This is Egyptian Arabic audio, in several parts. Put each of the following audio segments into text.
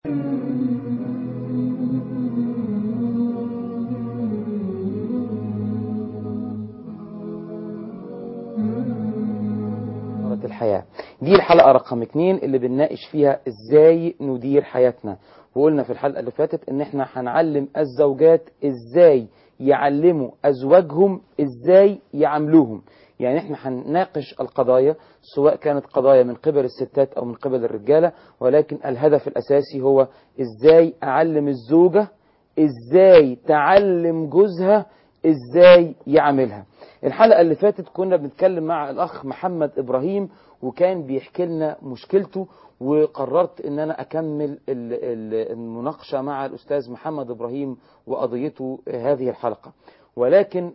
الحياة دي الحلقة رقم اتنين اللي بنناقش فيها ازاي ندير حياتنا وقلنا في الحلقة اللي فاتت ان احنا هنعلم الزوجات ازاي يعلموا ازواجهم ازاي يعاملوهم يعني احنا هنناقش القضايا سواء كانت قضايا من قبل الستات او من قبل الرجالة ولكن الهدف الاساسي هو ازاي اعلم الزوجة ازاي تعلم جوزها ازاي يعاملها الحلقة اللي فاتت كنا بنتكلم مع الأخ محمد إبراهيم وكان بيحكي لنا مشكلته وقررت ان انا اكمل المناقشة مع الاستاذ محمد ابراهيم وقضيته هذه الحلقة ولكن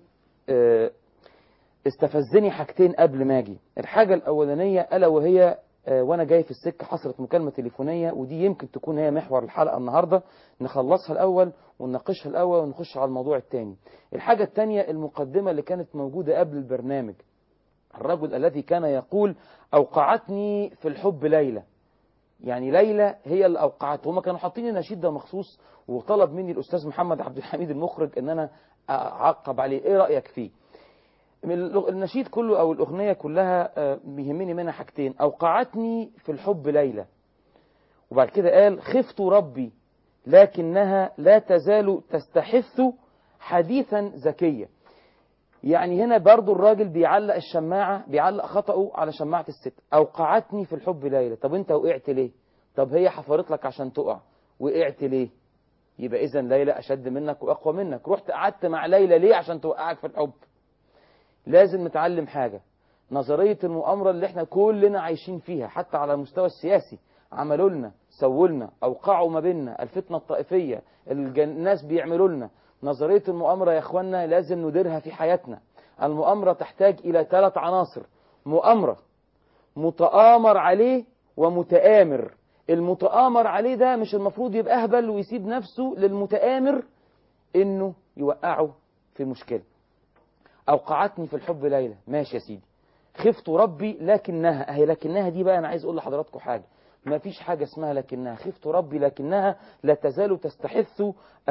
استفزني حاجتين قبل ما اجي الحاجة الاولانية الا وهي وانا جاي في السكة حصلت مكالمة تليفونية ودي يمكن تكون هي محور الحلقة النهاردة نخلصها الاول ونناقشها الاول ونخش على الموضوع الثاني الحاجة الثانية المقدمة اللي كانت موجودة قبل البرنامج الرجل الذي كان يقول أوقعتني في الحب ليلى يعني ليلى هي اللي أوقعته هما كانوا حاطين النشيد ده مخصوص وطلب مني الأستاذ محمد عبد الحميد المخرج أن أنا أعقب عليه إيه رأيك فيه النشيد كله أو الأغنية كلها بيهمني منها حاجتين أوقعتني في الحب ليلى وبعد كده قال خفت ربي لكنها لا تزال تستحث حديثا ذكيا يعني هنا برضو الراجل بيعلق الشماعة بيعلق خطأه على شماعة الست أوقعتني في الحب ليلى طب أنت وقعت ليه طب هي حفرت لك عشان تقع وقعت ليه يبقى إذا ليلى أشد منك وأقوى منك رحت قعدت مع ليلى ليه عشان توقعك في الحب لازم نتعلم حاجة نظرية المؤامرة اللي احنا كلنا عايشين فيها حتى على المستوى السياسي عملوا لنا سووا لنا أوقعوا ما بيننا الفتنة الطائفية الناس بيعملوا لنا نظرية المؤامرة يا اخوانا لازم نديرها في حياتنا المؤامرة تحتاج إلى ثلاث عناصر مؤامرة متآمر عليه ومتآمر المتآمر عليه ده مش المفروض يبقى أهبل ويسيب نفسه للمتآمر إنه يوقعه في مشكلة أوقعتني في الحب ليلى ماشي يا سيدي خفت ربي لكنها أهي لكنها دي بقى أنا عايز أقول لحضراتكم حاجة ما فيش حاجة اسمها لكنها خفت ربي لكنها لا تزال تستحث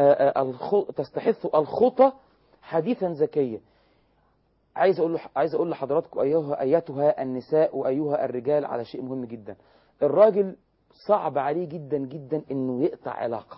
تستحث الخطى حديثا ذكيا عايز اقول عايز اقول لحضراتكم ايها ايتها النساء وايها الرجال على شيء مهم جدا الراجل صعب عليه جدا جدا انه يقطع علاقه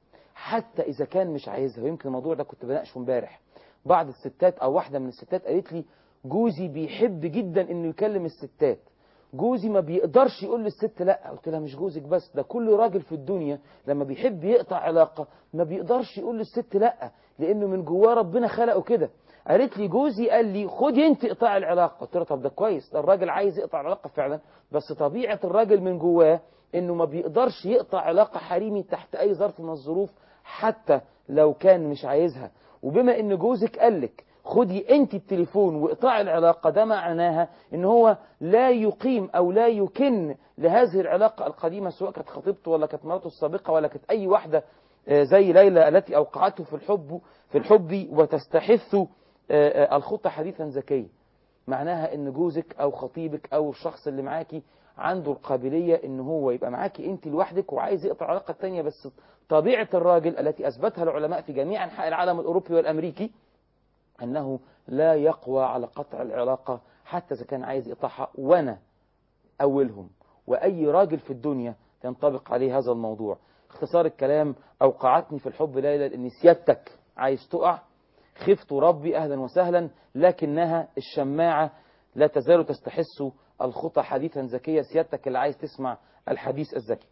حتى اذا كان مش عايزها ويمكن الموضوع ده كنت بناقشه امبارح بعض الستات او واحده من الستات قالت لي جوزي بيحب جدا انه يكلم الستات جوزي ما بيقدرش يقول للست لا قلت لها مش جوزك بس ده كل راجل في الدنيا لما بيحب يقطع علاقة ما بيقدرش يقول للست لا لانه من جواه ربنا خلقه كده قالت لي جوزي قال لي خدي انت اقطعي العلاقة قلت لها طب ده كويس ده الراجل عايز يقطع العلاقة فعلا بس طبيعة الراجل من جواه انه ما بيقدرش يقطع علاقة حريمي تحت اي ظرف من الظروف حتى لو كان مش عايزها وبما ان جوزك قالك خدي انت التليفون واقطعي العلاقة ده معناها ان هو لا يقيم او لا يكن لهذه العلاقة القديمة سواء كانت خطيبته ولا كانت مراته السابقة ولا كانت اي واحدة زي ليلى التي اوقعته في الحب في الحب وتستحث الخطة حديثا ذكيا معناها ان جوزك او خطيبك او الشخص اللي معاكي عنده القابلية ان هو يبقى معاكي انت لوحدك وعايز يقطع علاقة تانية بس طبيعة الراجل التي اثبتها العلماء في جميع انحاء العالم الاوروبي والامريكي أنه لا يقوى على قطع العلاقة حتى إذا كان عايز يقطعها وأنا أولهم وأي راجل في الدنيا ينطبق عليه هذا الموضوع اختصار الكلام أوقعتني في الحب ليلى لأن سيادتك عايز تقع خفت ربي أهلا وسهلا لكنها الشماعة لا تزال تستحس الخطى حديثا ذكية سيادتك اللي عايز تسمع الحديث الذكي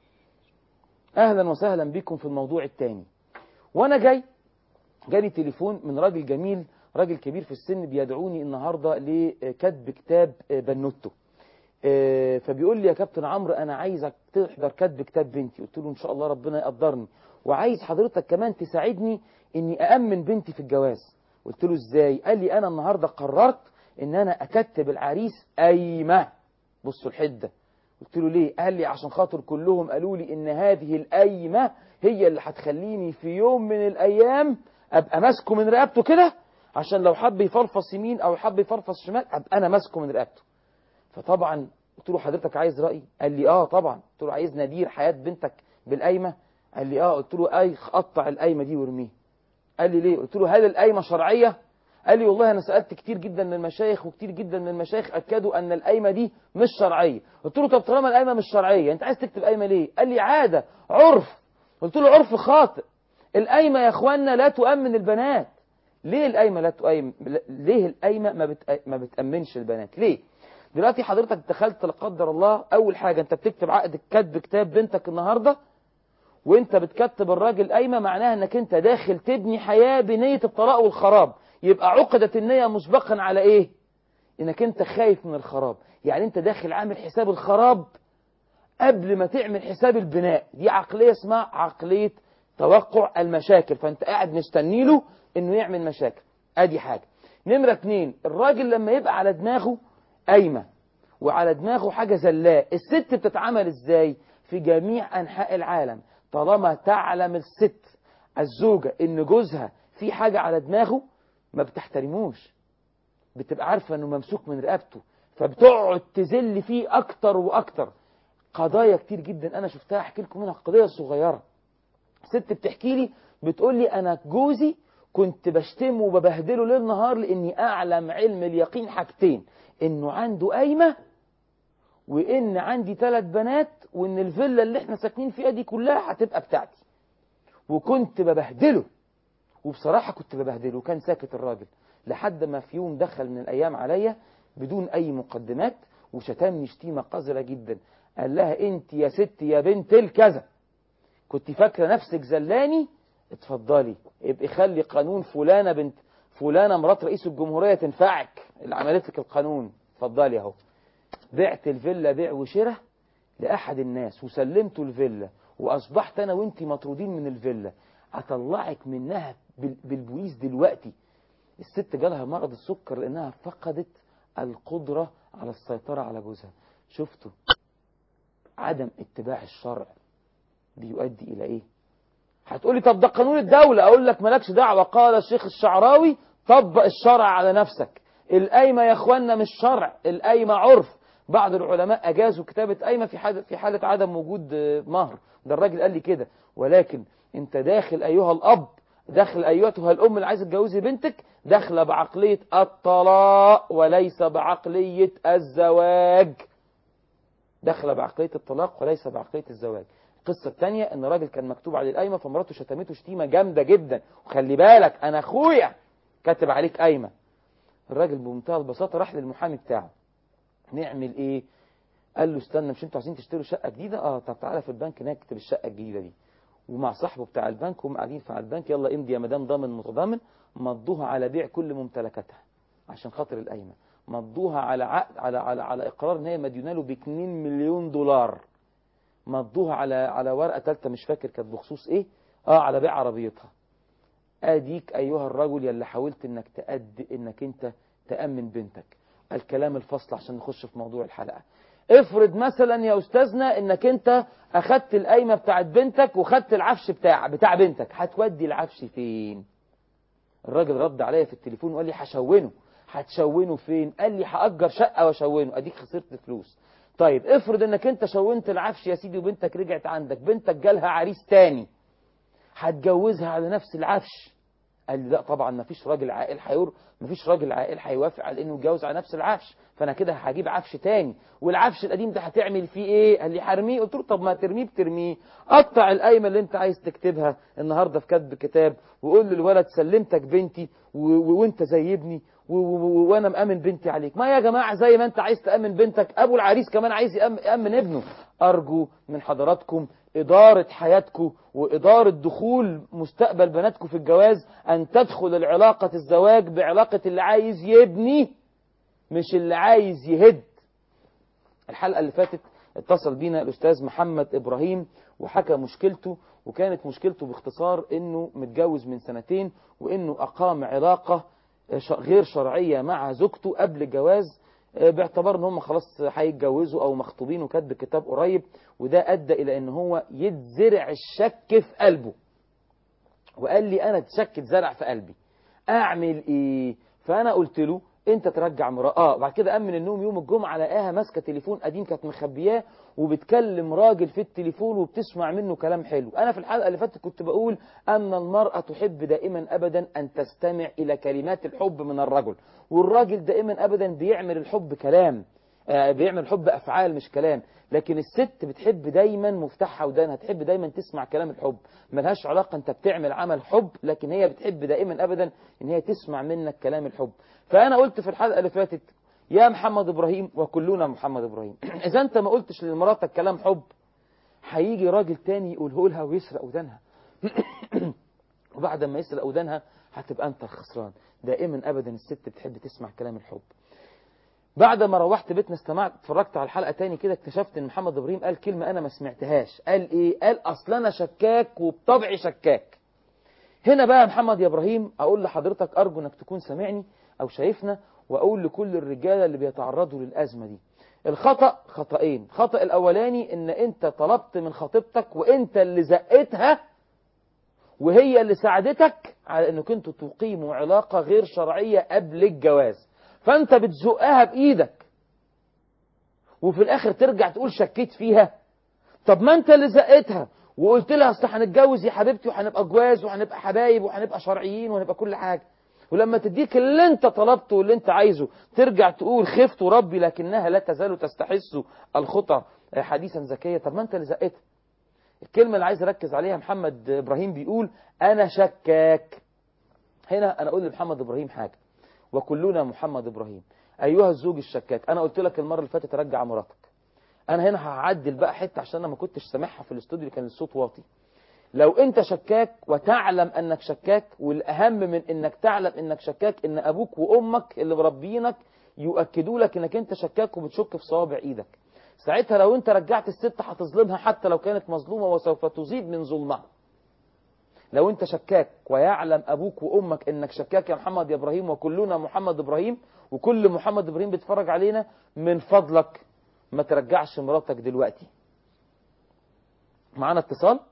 أهلا وسهلا بكم في الموضوع الثاني وأنا جاي جالي تليفون من راجل جميل راجل كبير في السن بيدعوني النهاردة لكتب كتاب بنوتو فبيقول لي يا كابتن عمرو أنا عايزك تحضر كتب كتاب بنتي قلت له إن شاء الله ربنا يقدرني وعايز حضرتك كمان تساعدني إني أأمن بنتي في الجواز قلت له إزاي قال لي أنا النهاردة قررت إن أنا أكتب العريس أيمة بصوا الحدة قلت له ليه قال لي عشان خاطر كلهم قالوا لي إن هذه الأيمة هي اللي هتخليني في يوم من الأيام أبقى ماسكه من رقبته كده عشان لو حب يفرفص يمين او حب يفرفص شمال ابقى انا ماسكه من رقبته فطبعا قلت له حضرتك عايز رايي قال لي اه طبعا قلت له عايز ندير حياه بنتك بالقايمه قال لي اه قلت له اي قطع القايمه دي وارميها قال لي ليه قلت له هل القايمه شرعيه قال لي والله انا سالت كتير جدا من المشايخ وكتير جدا من المشايخ اكدوا ان القايمه دي مش شرعيه قلت له طب طالما القايمه مش شرعيه انت عايز تكتب قايمه ليه قال لي عاده عرف قلت له عرف خاطئ القايمه يا اخوانا لا تؤمن البنات ليه القايمه لا تؤمن ليه القايمه ما بت... ما بتامنش البنات ليه دلوقتي حضرتك دخلت لا قدر الله اول حاجه انت بتكتب عقد كتب كتاب بنتك النهارده وانت بتكتب الراجل قايمه معناها انك انت داخل تبني حياه بنيه الطلاق والخراب يبقى عقدة النية مسبقا على ايه انك انت خايف من الخراب يعني انت داخل عامل حساب الخراب قبل ما تعمل حساب البناء دي عقلية اسمها عقلية توقع المشاكل فانت قاعد مستني له انه يعمل مشاكل ادي حاجة نمرة اتنين الراجل لما يبقى على دماغه قايمة وعلى دماغه حاجة زلاء الست بتتعامل ازاي في جميع انحاء العالم طالما تعلم الست الزوجة ان جوزها في حاجة على دماغه ما بتحترموش بتبقى عارفة انه ممسوك من رقبته فبتقعد تزل فيه اكتر واكتر قضايا كتير جدا انا شفتها احكي لكم منها قضية صغيرة ست بتحكي لي بتقول لي انا جوزي كنت بشتمه وببهدله ليل نهار لاني اعلم علم اليقين حاجتين انه عنده قايمة وان عندي ثلاث بنات وان الفيلا اللي احنا ساكنين فيها دي كلها هتبقى بتاعتي وكنت ببهدله وبصراحة كنت ببهدله وكان ساكت الراجل لحد ما في يوم دخل من الأيام عليا بدون أي مقدمات وشتمني شتيمة قذرة جدا قال لها أنت يا ست يا بنت الكذا كنت فاكرة نفسك زلاني اتفضلي ابقي خلي قانون فلانة بنت فلانة مرات رئيس الجمهورية تنفعك اللي عملت لك القانون اتفضلي اهو بعت الفيلا بيع وشراء لأحد الناس وسلمته الفيلا وأصبحت أنا وأنت مطرودين من الفيلا أطلعك منها بالبويز دلوقتي الست جالها مرض السكر لأنها فقدت القدرة على السيطرة على جوزها شفتوا عدم اتباع الشرع بيؤدي إلى إيه هتقولي طب ده قانون الدولة أقول لك مالكش دعوة قال الشيخ الشعراوي طبق الشرع على نفسك القايمة يا اخوانا مش شرع القايمة عرف بعض العلماء أجازوا كتابة قايمة في حالة, في حالة عدم وجود مهر ده الراجل قال لي كده ولكن انت داخل أيها الأب داخل أيتها الأم اللي عايزة تجوزي بنتك داخلة بعقلية الطلاق وليس بعقلية الزواج داخلة بعقلية الطلاق وليس بعقلية الزواج القصة الثانية ان راجل كان مكتوب عليه القايمة فمراته شتمته شتيمة جامدة جدا وخلي بالك انا اخويا كاتب عليك قايمة الراجل بمنتهى البساطة راح للمحامي بتاعه نعمل ايه قال له استنى مش انتوا عايزين تشتروا شقة جديدة اه طب تعالى في البنك نكتب الشقة الجديدة دي ومع صاحبه بتاع البنك هم قاعدين في البنك يلا امضي يا مدام ضامن متضامن مضوها على بيع كل ممتلكاتها عشان خاطر القايمة مضوها على عقد على على على اقرار ان هي مديونه له ب 2 مليون دولار مضوها على على ورقه ثالثه مش فاكر كانت بخصوص ايه اه على بيع عربيتها اديك ايها الرجل يلي حاولت انك تأد انك انت تأمن بنتك الكلام الفصل عشان نخش في موضوع الحلقة افرض مثلا يا استاذنا انك انت اخدت القايمه بتاعت بنتك وخدت العفش بتاع بتاع بنتك هتودي العفش فين الراجل رد عليا في التليفون وقال لي هشونه هتشونه فين قال لي هأجر شقة واشونه اديك خسرت فلوس طيب افرض انك انت شونت العفش يا سيدي وبنتك رجعت عندك بنتك جالها عريس تاني هتجوزها على نفس العفش قال لي لا طبعا ما فيش راجل عاقل هيور ما فيش راجل عاقل هيوافق على انه يتجوز على نفس العفش فانا كده هجيب عفش تاني والعفش القديم ده هتعمل فيه ايه قال لي هرميه قلت له طب ما ترميه بترميه قطع القايمه اللي انت عايز تكتبها النهارده في كتب كتاب وقول للولد سلمتك بنتي وانت زي ابني وانا مأمن بنتي عليك ما يا جماعة زي ما انت عايز تأمن بنتك ابو العريس كمان عايز يأمن ابنه ارجو من حضراتكم إدارة حياتكم وإدارة دخول مستقبل بناتكم في الجواز أن تدخل العلاقة الزواج بعلاقة اللي عايز يبني مش اللي عايز يهد الحلقة اللي فاتت اتصل بينا الأستاذ محمد إبراهيم وحكى مشكلته وكانت مشكلته باختصار أنه متجوز من سنتين وأنه أقام علاقة غير شرعية مع زوجته قبل الجواز باعتبار ان هم خلاص هيتجوزوا او مخطوبين وكاتب كتاب قريب وده ادى الى ان هو يتزرع الشك في قلبه وقال لي انا اتشك اتزرع في قلبي اعمل ايه فانا قلت له انت ترجع مراه اه بعد كده امن النوم يوم الجمعه لقاها ماسكه تليفون قديم كانت مخبياه وبتكلم راجل في التليفون وبتسمع منه كلام حلو انا في الحلقه اللي فاتت كنت بقول ان المراه تحب دائما ابدا ان تستمع الى كلمات الحب من الرجل والراجل دائما ابدا بيعمل الحب كلام آه، بيعمل الحب افعال مش كلام لكن الست بتحب دايما مفتاحها ودانها تحب دايما تسمع كلام الحب ملهاش علاقه انت بتعمل عمل حب لكن هي بتحب دائما ابدا ان هي تسمع منك كلام الحب فانا قلت في الحلقه اللي فاتت يا محمد ابراهيم وكلنا محمد ابراهيم اذا انت ما قلتش لمراتك كلام حب هيجي راجل تاني يقوله لها ويسرق ودانها وبعد ما يسرق ودانها هتبقى انت الخسران دائما ابدا الست بتحب تسمع كلام الحب بعد ما روحت بيتنا استمعت اتفرجت على الحلقه تاني كده اكتشفت ان محمد ابراهيم قال كلمه انا ما سمعتهاش قال ايه قال اصل انا شكاك وبطبعي شكاك هنا بقى يا محمد يا ابراهيم اقول لحضرتك ارجو انك تكون سامعني او شايفنا واقول لكل الرجاله اللي بيتعرضوا للازمه دي الخطا خطأين الخطأ الاولاني ان انت طلبت من خطيبتك وانت اللي زقتها وهي اللي ساعدتك على انك انتوا تقيموا علاقه غير شرعيه قبل الجواز فانت بتزقها بايدك وفي الاخر ترجع تقول شكيت فيها طب ما انت اللي زقتها وقلت لها اصل هنتجوز يا حبيبتي وهنبقى جواز وهنبقى حبايب وهنبقى شرعيين وهنبقى كل حاجه ولما تديك اللي انت طلبته واللي انت عايزه ترجع تقول خفت ربي لكنها لا تزال تستحث الخطى حديثا زكية طب ما انت اللي زقتها الكلمة اللي عايز اركز عليها محمد ابراهيم بيقول انا شكاك هنا انا اقول لمحمد ابراهيم حاجة وكلنا محمد ابراهيم ايها الزوج الشكاك انا قلت لك المرة اللي فاتت رجع مراتك انا هنا هعدل بقى حتة عشان انا ما كنتش سامعها في الاستوديو اللي كان الصوت واطي لو انت شكاك وتعلم انك شكاك والاهم من انك تعلم انك شكاك ان ابوك وامك اللي مربينك يؤكدوا لك انك انت شكاك وبتشك في صوابع ايدك ساعتها لو انت رجعت الست هتظلمها حتى لو كانت مظلومة وسوف تزيد من ظلمها لو انت شكاك ويعلم ابوك وامك انك شكاك يا محمد يا ابراهيم وكلنا محمد ابراهيم وكل محمد ابراهيم بيتفرج علينا من فضلك ما ترجعش مراتك دلوقتي معانا اتصال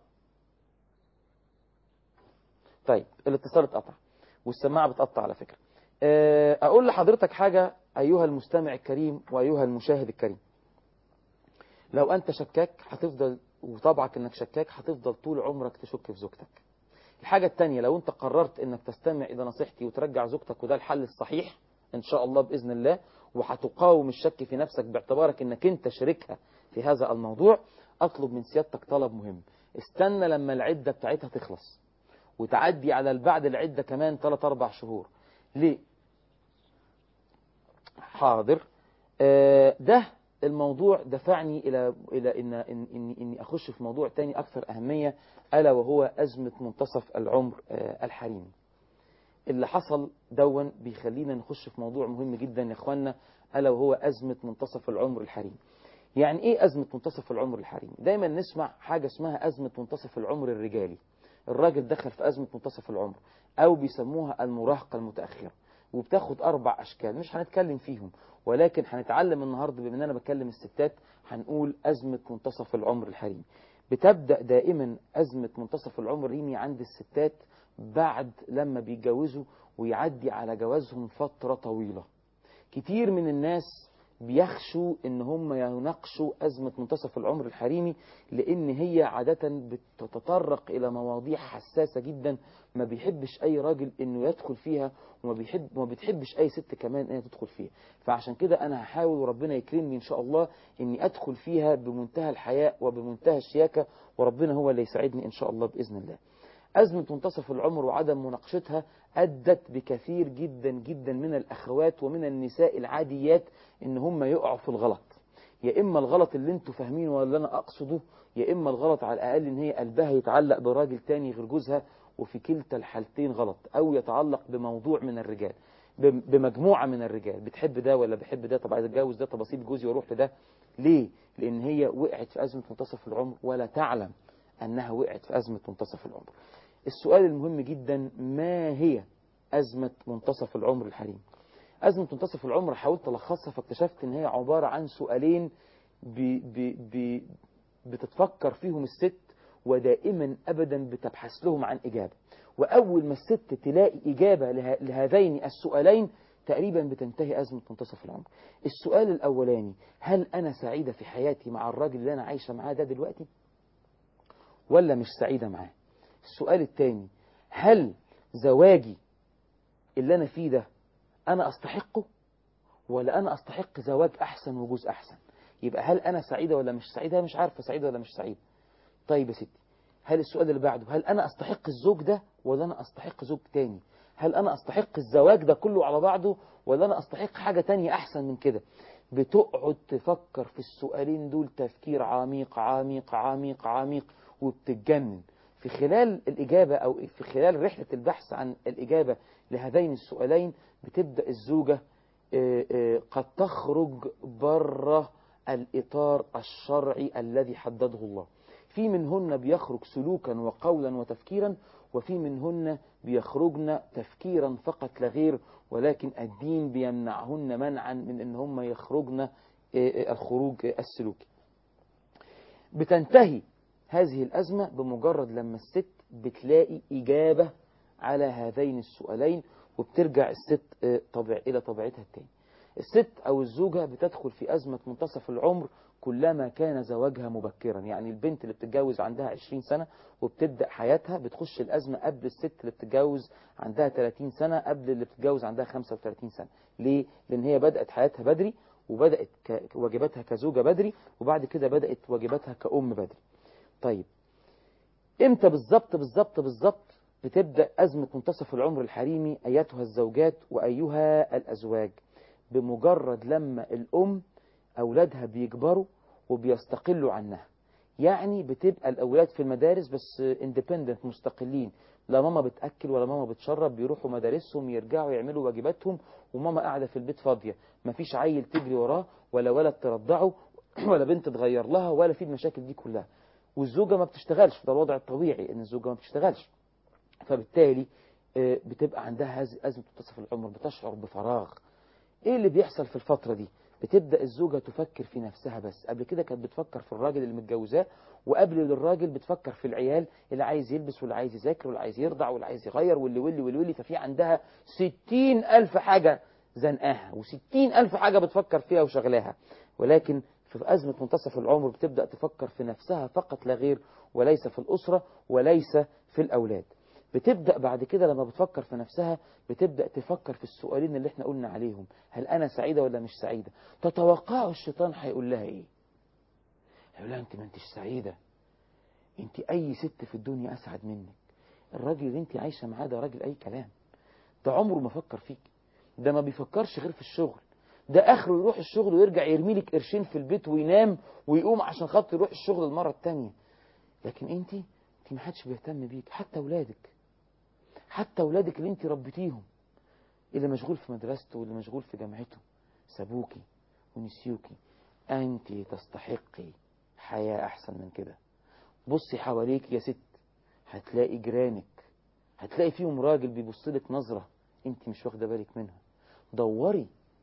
طيب الاتصال اتقطع والسماعة بتقطع على فكرة أقول لحضرتك حاجة أيها المستمع الكريم وأيها المشاهد الكريم لو أنت شكاك هتفضل وطبعك أنك شكاك هتفضل طول عمرك تشك في زوجتك الحاجة التانية لو أنت قررت أنك تستمع إلى نصيحتي وترجع زوجتك وده الحل الصحيح إن شاء الله بإذن الله وهتقاوم الشك في نفسك باعتبارك أنك أنت شريكها في هذا الموضوع أطلب من سيادتك طلب مهم استنى لما العدة بتاعتها تخلص وتعدي على بعد العدة كمان 3 4 شهور ليه حاضر آه ده الموضوع دفعني إلى إلى إن إن إني إني أخش في موضوع تاني أكثر أهمية ألا وهو أزمة منتصف العمر آه الحريمي اللي حصل دون بيخلينا نخش في موضوع مهم جدا يا إخوانا ألا وهو أزمة منتصف العمر الحريمي يعني إيه أزمة منتصف العمر الحريمي دايما نسمع حاجة اسمها أزمة منتصف العمر الرجالي الراجل دخل في أزمة منتصف العمر أو بيسموها المراهقة المتأخرة وبتاخد أربع أشكال مش هنتكلم فيهم ولكن هنتعلم النهاردة بما أننا بكلم الستات هنقول أزمة منتصف العمر الحريمي بتبدأ دائما أزمة منتصف العمر الريمي عند الستات بعد لما بيتجوزوا ويعدي على جوازهم فترة طويلة كتير من الناس بيخشوا ان هم يناقشوا أزمة منتصف العمر الحريمي لان هي عادة بتتطرق الى مواضيع حساسة جدا ما بيحبش اي راجل انه يدخل فيها وما بيحب وما بتحبش اي ست كمان انها تدخل فيها فعشان كده انا هحاول وربنا يكرمني ان شاء الله اني ادخل فيها بمنتهى الحياء وبمنتهى الشياكة وربنا هو اللي يساعدني ان شاء الله باذن الله أزمة منتصف العمر وعدم مناقشتها أدت بكثير جدا جدا من الأخوات ومن النساء العاديات إن هم يقعوا في الغلط يا إما الغلط اللي انتوا فاهمينه ولا أنا أقصده يا إما الغلط على الأقل إن هي قلبها يتعلق براجل تاني غير جوزها وفي كلتا الحالتين غلط أو يتعلق بموضوع من الرجال بمجموعة من الرجال بتحب ده ولا بحب ده طب عايز اتجوز ده طب اسيب جوزي واروح لده ليه؟ لأن هي وقعت في أزمة منتصف العمر ولا تعلم أنها وقعت في أزمة منتصف العمر السؤال المهم جدا ما هي أزمة منتصف العمر الحريم أزمة منتصف العمر حاولت ألخصها فاكتشفت أن هي عبارة عن سؤالين بي بي بي بتتفكر فيهم الست ودائما أبدا بتبحث لهم عن إجابة وأول ما الست تلاقي إجابة له لهذين السؤالين تقريبا بتنتهي أزمة منتصف العمر السؤال الأولاني هل أنا سعيدة في حياتي مع الراجل اللي أنا عايشة معاه ده دلوقتي ولا مش سعيدة معاه السؤال الثاني هل زواجي اللي أنا فيه ده أنا أستحقه ولا أنا أستحق زواج أحسن وجوز أحسن يبقى هل أنا سعيدة ولا مش سعيدة مش عارفة سعيدة ولا مش سعيدة طيب يا ستي هل السؤال اللي بعده هل أنا أستحق الزوج ده ولا أنا أستحق زوج تاني هل أنا أستحق الزواج ده كله على بعضه ولا أنا أستحق حاجة تانية أحسن من كده بتقعد تفكر في السؤالين دول تفكير عميق عميق عميق عميق وبتتجنن في خلال الإجابة أو في خلال رحلة البحث عن الإجابة لهذين السؤالين بتبدأ الزوجة قد تخرج بره الإطار الشرعي الذي حدده الله في منهن بيخرج سلوكا وقولا وتفكيرا وفي منهن بيخرجن تفكيرا فقط لا غير ولكن الدين بيمنعهن منعا من ان هم يخرجن الخروج السلوكي بتنتهي هذه الأزمة بمجرد لما الست بتلاقي إجابة على هذين السؤالين وبترجع الست طبع إلى طبيعتها التاني الست أو الزوجة بتدخل في أزمة منتصف العمر كلما كان زواجها مبكرا يعني البنت اللي بتتجوز عندها 20 سنة وبتبدأ حياتها بتخش الأزمة قبل الست اللي بتتجوز عندها 30 سنة قبل اللي بتتجوز عندها 35 سنة ليه؟ لأن هي بدأت حياتها بدري وبدأت واجباتها كزوجة بدري وبعد كده بدأت واجباتها كأم بدري طيب امتى بالظبط بالظبط بالظبط بتبدأ أزمة منتصف العمر الحريمي أيتها الزوجات وأيها الأزواج بمجرد لما الأم أولادها بيكبروا وبيستقلوا عنها يعني بتبقى الأولاد في المدارس بس اندبندنت مستقلين لا ماما بتأكل ولا ماما بتشرب بيروحوا مدارسهم يرجعوا يعملوا واجباتهم وماما قاعدة في البيت فاضية مفيش عيل تجري وراه ولا ولد ترضعه ولا بنت تغير لها ولا في المشاكل دي كلها والزوجة ما بتشتغلش ده الوضع الطبيعي ان الزوجة ما بتشتغلش فبالتالي بتبقى عندها هذه أزمة منتصف العمر بتشعر بفراغ ايه اللي بيحصل في الفترة دي بتبدأ الزوجة تفكر في نفسها بس قبل كده كانت بتفكر في الراجل اللي متجوزاه وقبل الراجل بتفكر في العيال اللي عايز يلبس واللي عايز يذاكر واللي عايز يرضع واللي عايز يغير واللي واللي واللي, واللي ففي عندها ستين ألف حاجة زنقاها وستين ألف حاجة بتفكر فيها وشغلاها ولكن في أزمة منتصف العمر بتبدأ تفكر في نفسها فقط لا غير وليس في الأسرة وليس في الأولاد بتبدأ بعد كده لما بتفكر في نفسها بتبدأ تفكر في السؤالين اللي احنا قلنا عليهم هل أنا سعيدة ولا مش سعيدة تتوقعوا الشيطان هيقول لها ايه هيقول لها انت ما انتش سعيدة انت اي ست في الدنيا اسعد منك الراجل اللي انت عايشة معاه ده راجل اي كلام ده عمره ما فكر فيك ده ما بيفكرش غير في الشغل ده اخره يروح الشغل ويرجع يرمي لك قرشين في البيت وينام ويقوم عشان خاطر يروح الشغل المرة التانية لكن انت انت ما حدش بيهتم بيك حتى اولادك حتى اولادك اللي انت ربيتيهم اللي مشغول في مدرسته واللي مشغول في جامعته سابوكي ونسيوكي انت تستحقي حياة احسن من كده بصي حواليك يا ست هتلاقي جيرانك هتلاقي فيهم راجل بيبص لك نظرة انت مش واخده بالك منها دوري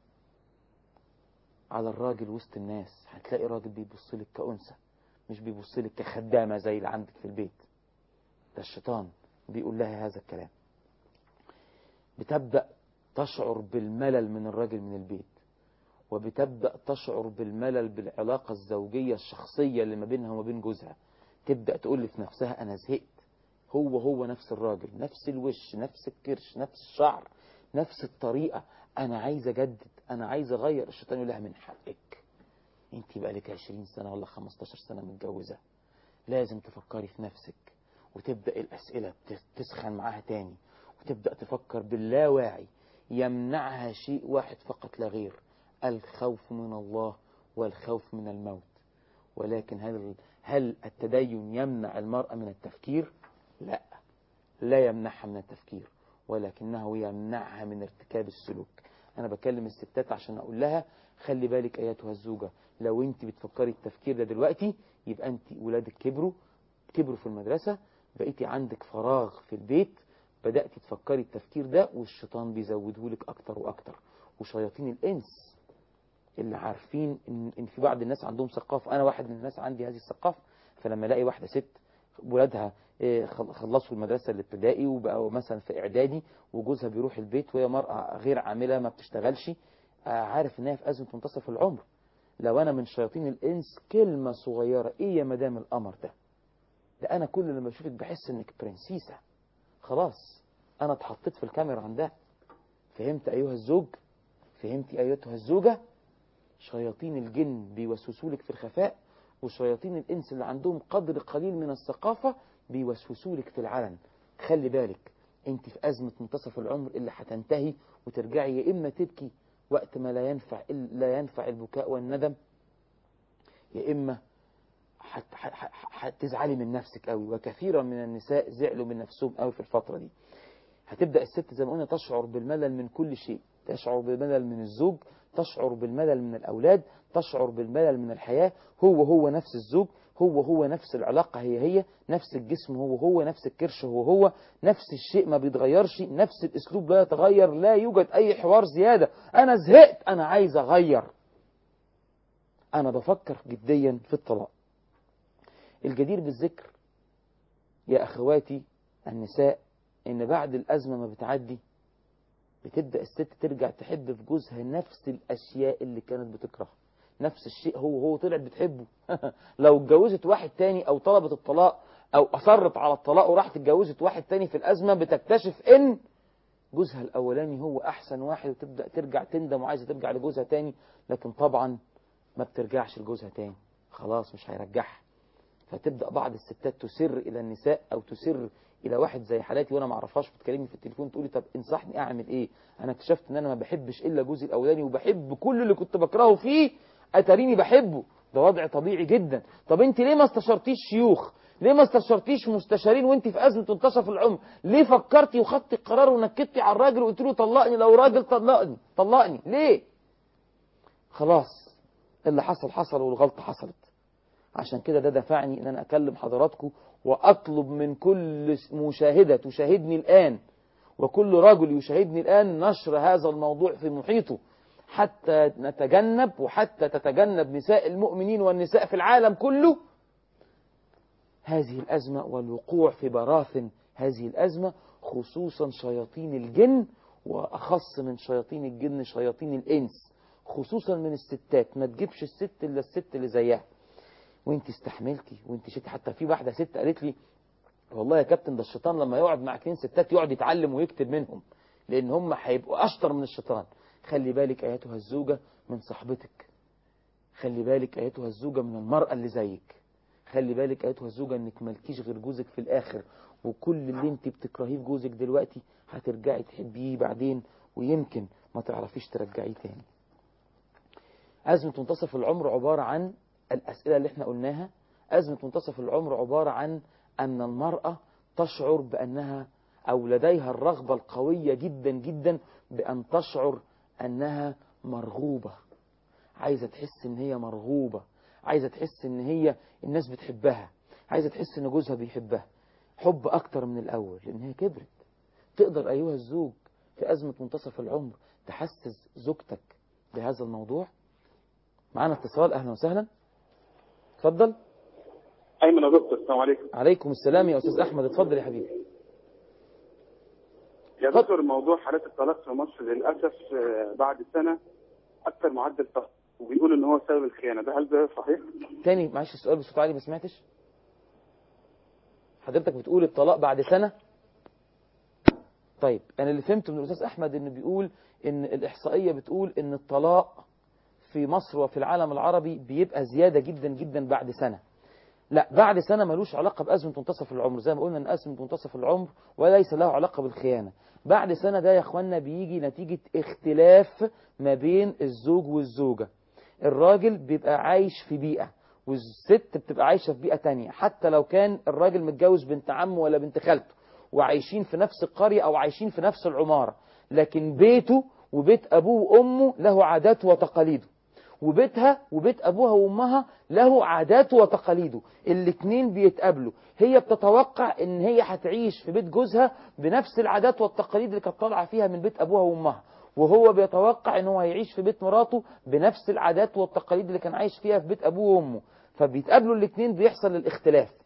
على الراجل وسط الناس هتلاقي راجل بيبص لك كأنثى مش بيبص لك كخدامة زي اللي عندك في البيت ده الشيطان بيقول لها هذا الكلام بتبدأ تشعر بالملل من الراجل من البيت وبتبدأ تشعر بالملل بالعلاقة الزوجية الشخصية اللي ما بينها وما بين جوزها تبدأ تقول في نفسها أنا زهقت هو هو نفس الراجل نفس الوش نفس الكرش نفس الشعر نفس الطريقة أنا عايز أجدد أنا عايز أغير الشيطان يقول لها من حقك أنت بقى لك 20 سنة ولا 15 سنة متجوزة لازم تفكري في نفسك وتبدأ الأسئلة تسخن معاها تاني وتبدأ تفكر باللاواعي يمنعها شيء واحد فقط لا غير الخوف من الله والخوف من الموت ولكن هل هل التدين يمنع المرأة من التفكير؟ لا لا يمنعها من التفكير ولكنه يمنعها من ارتكاب السلوك أنا بكلم الستات عشان أقول لها خلي بالك أيتها الزوجة لو أنت بتفكري التفكير ده دلوقتي يبقى أنت ولادك كبروا كبروا في المدرسة بقيتي عندك فراغ في البيت بدأتي تفكري التفكير ده والشيطان بيزوده لك أكتر وأكتر وشياطين الإنس اللي عارفين إن, إن في بعض الناس عندهم ثقافة أنا واحد من الناس عندي هذه الثقافة فلما الاقي واحدة ست ولادها إيه، خل- خلصوا المدرسة الابتدائي وبقوا مثلا في إعدادي وجوزها بيروح البيت وهي مرأة غير عاملة ما بتشتغلش آه، عارف إن هي في أزمة منتصف العمر لو أنا من شياطين الإنس كلمة صغيرة إيه يا مدام القمر ده ده أنا كل لما أشوفك بحس إنك برنسيسة خلاص أنا اتحطيت في الكاميرا عندها فهمت أيها الزوج فهمت أيتها الزوجة شياطين الجن بيوسوسوا لك في الخفاء وشياطين الإنس اللي عندهم قدر قليل من الثقافة بيوسوسوا لك في العلن خلي بالك انت في أزمة منتصف العمر اللي هتنتهي وترجعي يا إما تبكي وقت ما لا ينفع لا ينفع البكاء والندم يا إما هت- ه- ه- هتزعلي من نفسك قوي وكثيرا من النساء زعلوا من نفسهم قوي في الفترة دي هتبدأ الست زي ما قلنا تشعر بالملل من كل شيء تشعر بالملل من الزوج تشعر بالملل من الأولاد تشعر بالملل من الحياة هو هو نفس الزوج هو هو نفس العلاقة هي هي نفس الجسم هو هو نفس الكرش هو هو نفس الشيء ما بيتغيرش نفس الأسلوب لا يتغير لا يوجد أي حوار زيادة أنا زهقت أنا عايز أغير أنا بفكر جديا في الطلاق الجدير بالذكر يا أخواتي النساء إن بعد الأزمة ما بتعدي بتبدأ الست ترجع تحب في جوزها نفس الأشياء اللي كانت بتكرهها نفس الشيء هو هو طلعت بتحبه لو اتجوزت واحد تاني أو طلبت الطلاق أو أصرت على الطلاق وراحت اتجوزت واحد تاني في الأزمة بتكتشف إن جوزها الأولاني هو أحسن واحد وتبدأ ترجع تندم وعايزة ترجع لجوزها تاني لكن طبعا ما بترجعش لجوزها تاني خلاص مش هيرجعها فتبدأ بعض الستات تسر إلى النساء أو تسر إلى واحد زي حالاتي وأنا ما اعرفهاش بتكلمني في التليفون تقولي طب انصحني أعمل إيه أنا اكتشفت إن أنا ما بحبش إلا جوزي الأولاني وبحب كل اللي كنت بكرهه فيه أتاريني بحبه ده وضع طبيعي جدا طب أنت ليه ما استشرتيش شيوخ ليه ما استشرتيش مستشارين وانت في أزمة منتصف العمر ليه فكرتي وخدتي القرار ونكدتي على الراجل وقلت له طلقني لو راجل طلقني طلقني ليه خلاص اللي حصل حصل والغلطة حصلت عشان كده ده دفعني ان انا اكلم حضراتكم واطلب من كل مشاهدة تشاهدني الان وكل رجل يشاهدني الان نشر هذا الموضوع في محيطه حتى نتجنب وحتى تتجنب نساء المؤمنين والنساء في العالم كله هذه الأزمة والوقوع في براثن هذه الأزمة خصوصا شياطين الجن وأخص من شياطين الجن شياطين الإنس خصوصا من الستات ما تجيبش الست إلا الست اللي زيها وانت استحملتي وانت شتي حتى في واحدة ست قالت لي والله يا كابتن ده الشيطان لما يقعد مع اتنين ستات يقعد يتعلم ويكتب منهم لان هم هيبقوا اشطر من الشيطان خلي بالك ايتها الزوجة من صاحبتك خلي بالك ايتها الزوجة من المرأة اللي زيك خلي بالك ايتها الزوجة انك مالكيش غير جوزك في الاخر وكل اللي انت بتكرهيه في جوزك دلوقتي هترجعي تحبيه بعدين ويمكن ما تعرفيش ترجعيه تاني أزمة منتصف العمر عبارة عن الأسئلة اللي احنا قلناها أزمة منتصف العمر عبارة عن أن المرأة تشعر بأنها أو لديها الرغبة القوية جدا جدا بأن تشعر أنها مرغوبة عايزة تحس إن هي مرغوبة عايزة تحس إن هي الناس بتحبها عايزة تحس إن جوزها بيحبها حب أكتر من الأول لأن هي كبرت تقدر أيها الزوج في أزمة منتصف العمر تحسس زوجتك بهذا الموضوع معانا اتصال أهلا وسهلا اتفضل ايمن يا دكتور السلام عليكم عليكم السلام يا أستاذ أحمد اتفضل يا حبيبي يا دكتور موضوع حالات الطلاق في مصر للاسف آه، بعد سنه اكثر معدل طلاق وبيقول ان هو سبب الخيانه ده هل ده صحيح؟ تاني معلش السؤال بصوت عالي ما سمعتش حضرتك بتقول الطلاق بعد سنة طيب أنا اللي فهمته من الأستاذ أحمد إنه بيقول إن الإحصائية بتقول إن الطلاق في مصر وفي العالم العربي بيبقى زيادة جدا جدا بعد سنة لا بعد سنة ملوش علاقة بأزمة منتصف العمر زي ما قلنا إن أزمة منتصف العمر وليس له علاقة بالخيانة بعد سنة ده يا إخوانا بيجي نتيجة اختلاف ما بين الزوج والزوجة الراجل بيبقى عايش في بيئة والست بتبقى عايشة في بيئة تانية حتى لو كان الراجل متجوز بنت عمه ولا بنت خالته وعايشين في نفس القرية أو عايشين في نفس العمارة لكن بيته وبيت أبوه وأمه له عاداته وتقاليده وبيتها وبيت أبوها وأمها له عاداته وتقاليده الاتنين بيتقابلوا هي بتتوقع ان هي هتعيش في بيت جوزها بنفس العادات والتقاليد اللي كانت طالعه فيها من بيت ابوها وامها وهو بيتوقع ان هو هيعيش في بيت مراته بنفس العادات والتقاليد اللي كان عايش فيها في بيت ابوه وامه فبيتقابلوا الاتنين بيحصل الاختلاف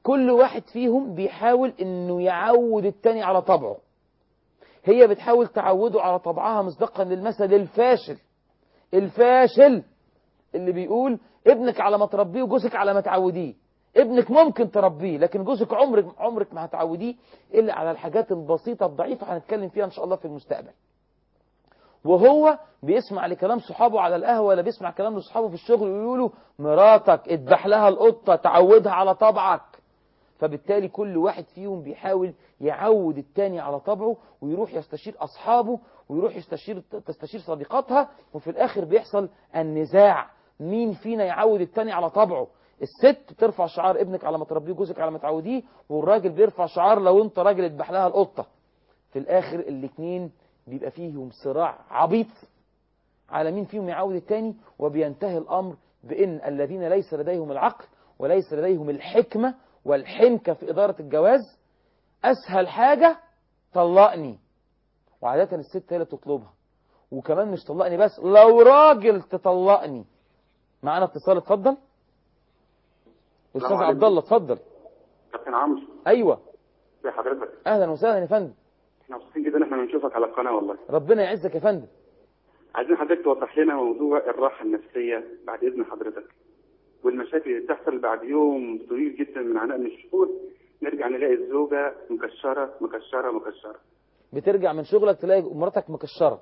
كل واحد فيهم بيحاول انه يعود التاني على طبعه هي بتحاول تعوده على طبعها مصداقا للمثل الفاشل الفاشل اللي بيقول ابنك على ما تربيه وجوزك على ما تعوديه ابنك ممكن تربيه لكن جوزك عمرك عمرك ما هتعوديه الا على الحاجات البسيطه الضعيفه هنتكلم فيها ان شاء الله في المستقبل وهو بيسمع لكلام صحابه على القهوه ولا بيسمع كلام لاصحابه في الشغل ويقولوا له مراتك اذبح لها القطه تعودها على طبعك فبالتالي كل واحد فيهم بيحاول يعود التاني على طبعه ويروح يستشير أصحابه ويروح يستشير تستشير صديقاتها وفي الآخر بيحصل النزاع مين فينا يعود التاني على طبعه الست بترفع شعار ابنك على ما تربيه جوزك على ما تعوديه والراجل بيرفع شعار لو انت راجل اذبح لها القطة في الآخر الاتنين بيبقى فيهم صراع عبيط على مين فيهم يعود التاني وبينتهي الأمر بأن الذين ليس لديهم العقل وليس لديهم الحكمة والحنكة في إدارة الجواز أسهل حاجة طلقني وعادة الست هي اللي بتطلبها وكمان مش طلقني بس لو راجل تطلقني معانا اتصال اتفضل استاذ السلام عبد الله اتفضل كابتن عمرو ايوه ازي حضرتك اهلا وسهلا يا فندم احنا مبسوطين جدا ان احنا بنشوفك على القناه والله ربنا يعزك يا فندم عايزين حضرتك توضح لنا موضوع الراحه النفسيه بعد اذن حضرتك والمشاكل اللي بتحصل بعد يوم طويل جدا من عناء من الشهور نرجع نلاقي الزوجه مكشره مكشره مكشره بترجع من شغلك تلاقي مراتك مكشره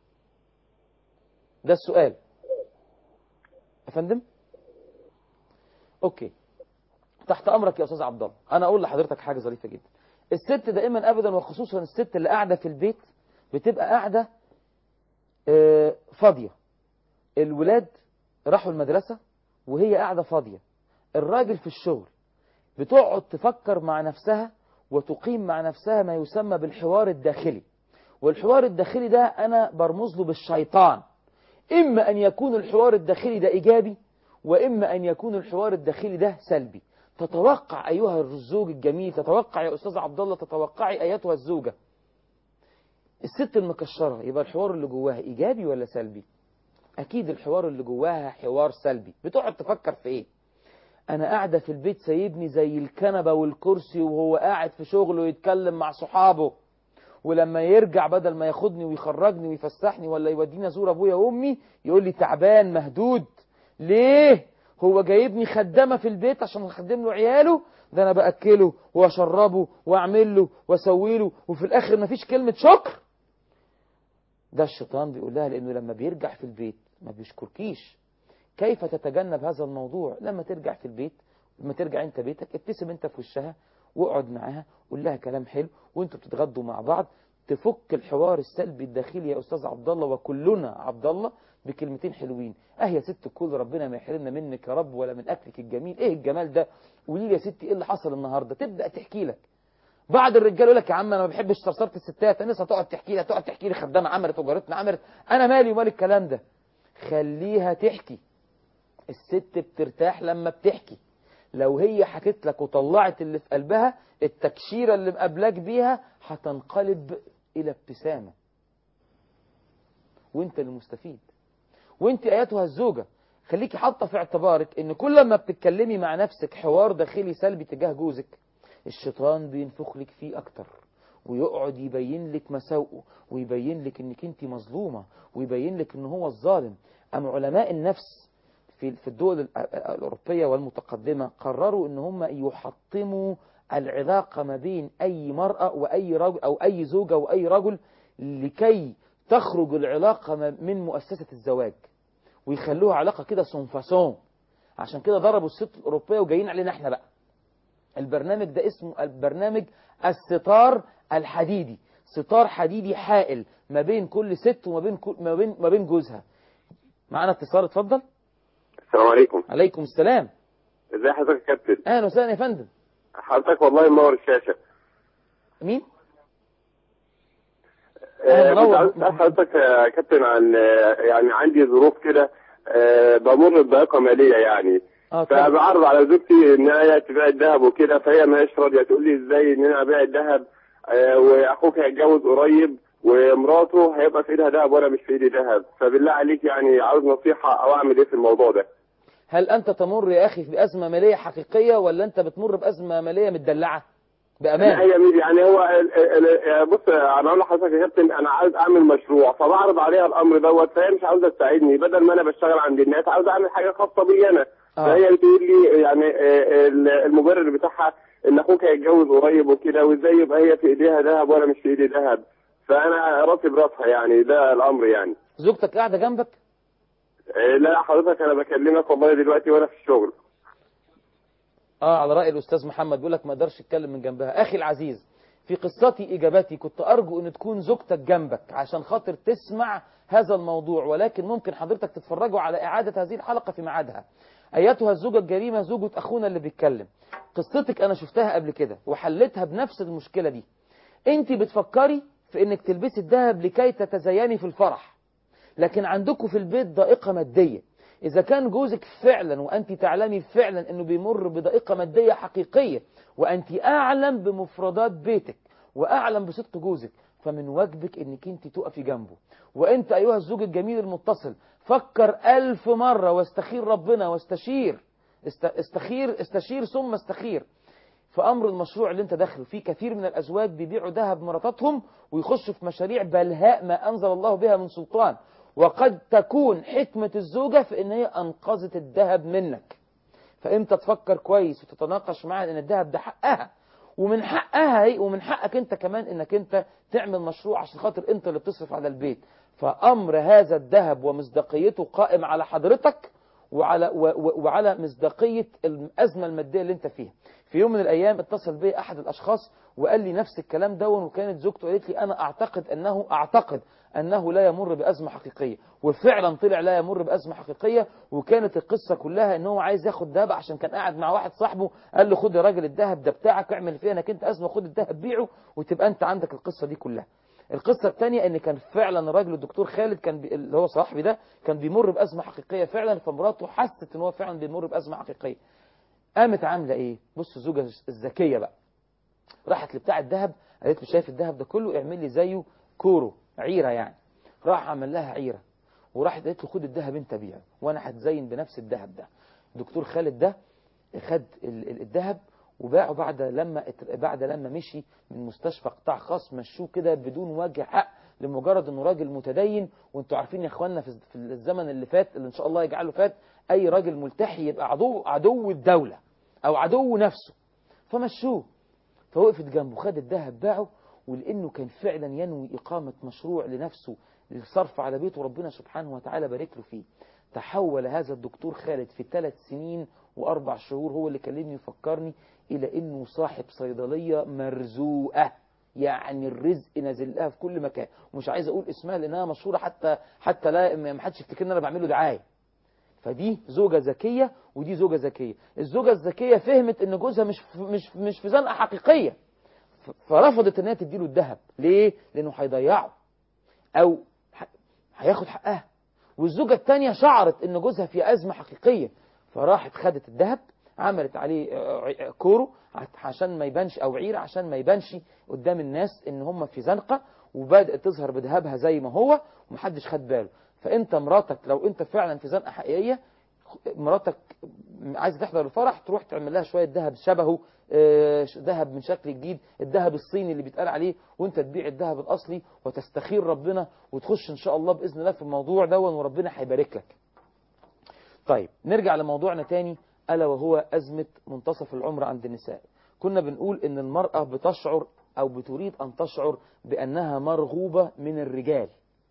ده السؤال يا فندم اوكي تحت امرك يا استاذ عبد الله انا اقول لحضرتك حاجه ظريفه جدا الست دائما ابدا وخصوصا الست اللي قاعده في البيت بتبقى قاعده آه، فاضيه الولاد راحوا المدرسه وهي قاعده فاضيه الراجل في الشغل بتقعد تفكر مع نفسها وتقيم مع نفسها ما يسمى بالحوار الداخلي والحوار الداخلي ده انا برمز له بالشيطان اما ان يكون الحوار الداخلي ده ايجابي واما ان يكون الحوار الداخلي ده سلبي تتوقع ايها الزوج الجميل تتوقع يا استاذ عبد الله تتوقعي ايتها الزوجه الست المكشره يبقى الحوار اللي جواها ايجابي ولا سلبي اكيد الحوار اللي جواها حوار سلبي بتقعد تفكر في ايه انا قاعده في البيت سايبني زي الكنبه والكرسي وهو قاعد في شغله يتكلم مع صحابه ولما يرجع بدل ما ياخدني ويخرجني ويفسحني ولا يوديني ازور ابويا وامي يقول لي تعبان مهدود ليه هو جايبني خدامه في البيت عشان اخدم له عياله ده انا باكله واشربه واعمل له واسوي له وفي الاخر مفيش كلمه شكر ده الشيطان بيقول لها لانه لما بيرجع في البيت ما بيشكركيش كيف تتجنب هذا الموضوع لما ترجع في البيت لما ترجع انت بيتك ابتسم انت في وشها واقعد معاها قول لها كلام حلو وانتوا بتتغدوا مع بعض تفك الحوار السلبي الداخلي يا استاذ عبد الله وكلنا عبد الله بكلمتين حلوين اه يا ست الكل ربنا ما يحرمنا منك يا رب ولا من اكلك الجميل ايه الجمال ده قولي لي يا ستي ايه اللي حصل النهارده تبدا تحكي لك بعض الرجال يقول لك يا عم انا ما بحبش صرصره الستات الناس هتقعد تحكي لها تقعد تحكي لي خدامه عملت وجارتنا عملت انا مالي ومال الكلام ده خليها تحكي الست بترتاح لما بتحكي لو هي حكت لك وطلعت اللي في قلبها التكشيرة اللي مقابلاك بيها هتنقلب إلى ابتسامة وانت اللي مستفيد وانت ايتها الزوجة خليكي حاطة في اعتبارك ان كل ما بتتكلمي مع نفسك حوار داخلي سلبي تجاه جوزك الشيطان بينفخ لك فيه اكتر ويقعد يبين لك مساوئه ويبين لك انك انت مظلومة ويبين لك ان هو الظالم ام علماء النفس في في الدول الأوروبية والمتقدمة قرروا ان هم يحطموا العلاقة ما بين أي مرأة وأي رجل أو أي زوجة وأي رجل لكي تخرج العلاقة من مؤسسة الزواج ويخلوها علاقة كده سونفاسون عشان كده ضربوا الست الأوروبية وجايين علينا احنا بقى البرنامج ده اسمه البرنامج الستار الحديدي ستار حديدي حائل ما بين كل ست وما بين كل ما بين ما بين جوزها معانا اتصال اتفضل السلام عليكم عليكم السلام ازي حضرتك يا كابتن اهلا وسهلا يا فندم حضرتك والله منور الشاشه مين آه، أهلا، كنت منور. عايز اسال حضرتك يا كابتن عن آه، يعني عندي ظروف كده آه، بمر بضيقه ماليه يعني اه اتفضل. فبعرض على زوجتي ان هي تبيع الذهب وكده فهي ماهيش راضيه تقول لي ازاي ان انا ابيع الذهب آه، واخوك هيتجوز قريب ومراته هيبقى في ايدها ذهب وانا مش في ايدي ذهب فبالله عليك يعني عاوز نصيحه او اعمل ايه في الموضوع ده هل أنت تمر يا أخي بأزمة مالية حقيقية ولا أنت بتمر بأزمة مالية مدلعة بأمان هي ميدي يعني هو ال- ال- ال- بص انا اقول لحضرتك يا كابتن انا عاوز اعمل مشروع فبعرض عليها الامر دوت فهي مش عاوزه تساعدني بدل ما انا بشتغل عند الناس عاوز اعمل حاجه خاصه بي انا آه. فهي بتقول لي يعني آه، ال- المبرر بتاعها ان اخوك هيتجوز قريب وكده وازاي يبقى هي في ايديها ذهب وانا مش في ايدي ذهب فانا راسي براسها يعني ده الامر يعني زوجتك قاعدة جنبك آه، لا حضرتك انا بكلمك والله دلوقتي وانا في الشغل اه على رأي الأستاذ محمد بيقول لك ما اقدرش اتكلم من جنبها أخي العزيز في قصتي إجابتي كنت أرجو أن تكون زوجتك جنبك عشان خاطر تسمع هذا الموضوع ولكن ممكن حضرتك تتفرجوا على إعادة هذه الحلقة في ميعادها أيتها الزوجة الجريمة زوجة أخونا اللي بيتكلم قصتك أنا شفتها قبل كده وحلتها بنفس المشكلة دي أنت بتفكري في أنك تلبسي الذهب لكي تتزيني في الفرح لكن عندكم في البيت ضائقة مادية إذا كان جوزك فعلا وأنت تعلمي فعلا أنه بيمر بضائقة مادية حقيقية وأنت أعلم بمفردات بيتك وأعلم بصدق جوزك فمن واجبك أنك أنت تقفي جنبه وأنت أيها الزوج الجميل المتصل فكر ألف مرة واستخير ربنا واستشير است- استخير استشير ثم استخير في امر المشروع اللي انت داخل فيه كثير من الازواج بيبيعوا ذهب مراتاتهم ويخشوا في مشاريع بلهاء ما انزل الله بها من سلطان وقد تكون حكمة الزوجة في ان هي انقذت الذهب منك فانت تفكر كويس وتتناقش معاها ان الذهب ده حقها ومن حقها هي ومن حقك انت كمان انك انت تعمل مشروع عشان خاطر انت اللي بتصرف على البيت فامر هذا الذهب ومصداقيته قائم على حضرتك وعلى و و وعلى مصداقيه الازمه الماديه اللي انت فيها في يوم من الايام اتصل بي احد الاشخاص وقال لي نفس الكلام دون وكانت زوجته قالت لي انا اعتقد انه اعتقد انه لا يمر بازمه حقيقيه وفعلا طلع لا يمر بازمه حقيقيه وكانت القصه كلها ان هو عايز ياخد ذهب عشان كان قاعد مع واحد صاحبه قال له خد يا راجل الذهب ده بتاعك اعمل فيه انك انت ازمه خد الذهب بيعه وتبقى انت عندك القصه دي كلها القصة الثانية ان كان فعلا الراجل الدكتور خالد كان بي... اللي هو صاحبي ده كان بيمر بأزمة حقيقية فعلا فمراته حست ان هو فعلا بيمر بأزمة حقيقية قامت عاملة ايه بص الزوجة الذكية بقى راحت لبتاع الذهب قالت له شايف الذهب ده كله اعمل لي زيه كورو عيرة يعني راح عمل لها عيرة وراحت قالت له خد الذهب انت بيعه وانا هتزين بنفس الذهب ده الدكتور خالد ده خد ال- ال- الذهب وباعه بعد لما ات- بعد لما مشي من مستشفى قطاع خاص مشوه كده بدون وجه حق لمجرد انه راجل متدين وانتوا عارفين يا اخواننا في في الزمن اللي فات اللي ان شاء الله يجعله فات اي راجل ملتحي يبقى عدو عدو الدوله او عدو نفسه فمشوه فوقفت جنبه خد الذهب باعه ولانه كان فعلا ينوي اقامه مشروع لنفسه للصرف على بيته ربنا سبحانه وتعالى بارك له فيه تحول هذا الدكتور خالد في ثلاث سنين واربع شهور هو اللي كلمني وفكرني الى انه صاحب صيدليه مرزوقه يعني الرزق نازل لها في كل مكان ومش عايز اقول اسمها لانها مشهوره حتى حتى لا ما حدش يفتكر ان انا بعمل له دعايه فدي زوجة ذكية ودي زوجة ذكية الزوجة الذكية فهمت ان جوزها مش في مش مش في زنقة حقيقية ف- فرفضت ان هي تديله الذهب ليه لانه هيضيعه او ح- هياخد حقها والزوجة الثانية شعرت ان جوزها في ازمة حقيقية فراحت خدت الذهب عملت عليه آه، ع- كورو عشان ما يبانش او عير عشان ما يبانش قدام الناس ان هم في زنقة وبدأت تظهر بذهبها زي ما هو ومحدش خد باله فانت مراتك لو انت فعلا في زنقة حقيقية مراتك عايزه تحضر الفرح تروح تعمل لها شويه ذهب شبهه آه، ذهب من شكل جديد الذهب الصيني اللي بيتقال عليه وانت تبيع الذهب الاصلي وتستخير ربنا وتخش ان شاء الله باذن الله في الموضوع ده وربنا هيبارك لك طيب نرجع لموضوعنا تاني الا وهو ازمه منتصف العمر عند النساء كنا بنقول ان المراه بتشعر او بتريد ان تشعر بانها مرغوبه من الرجال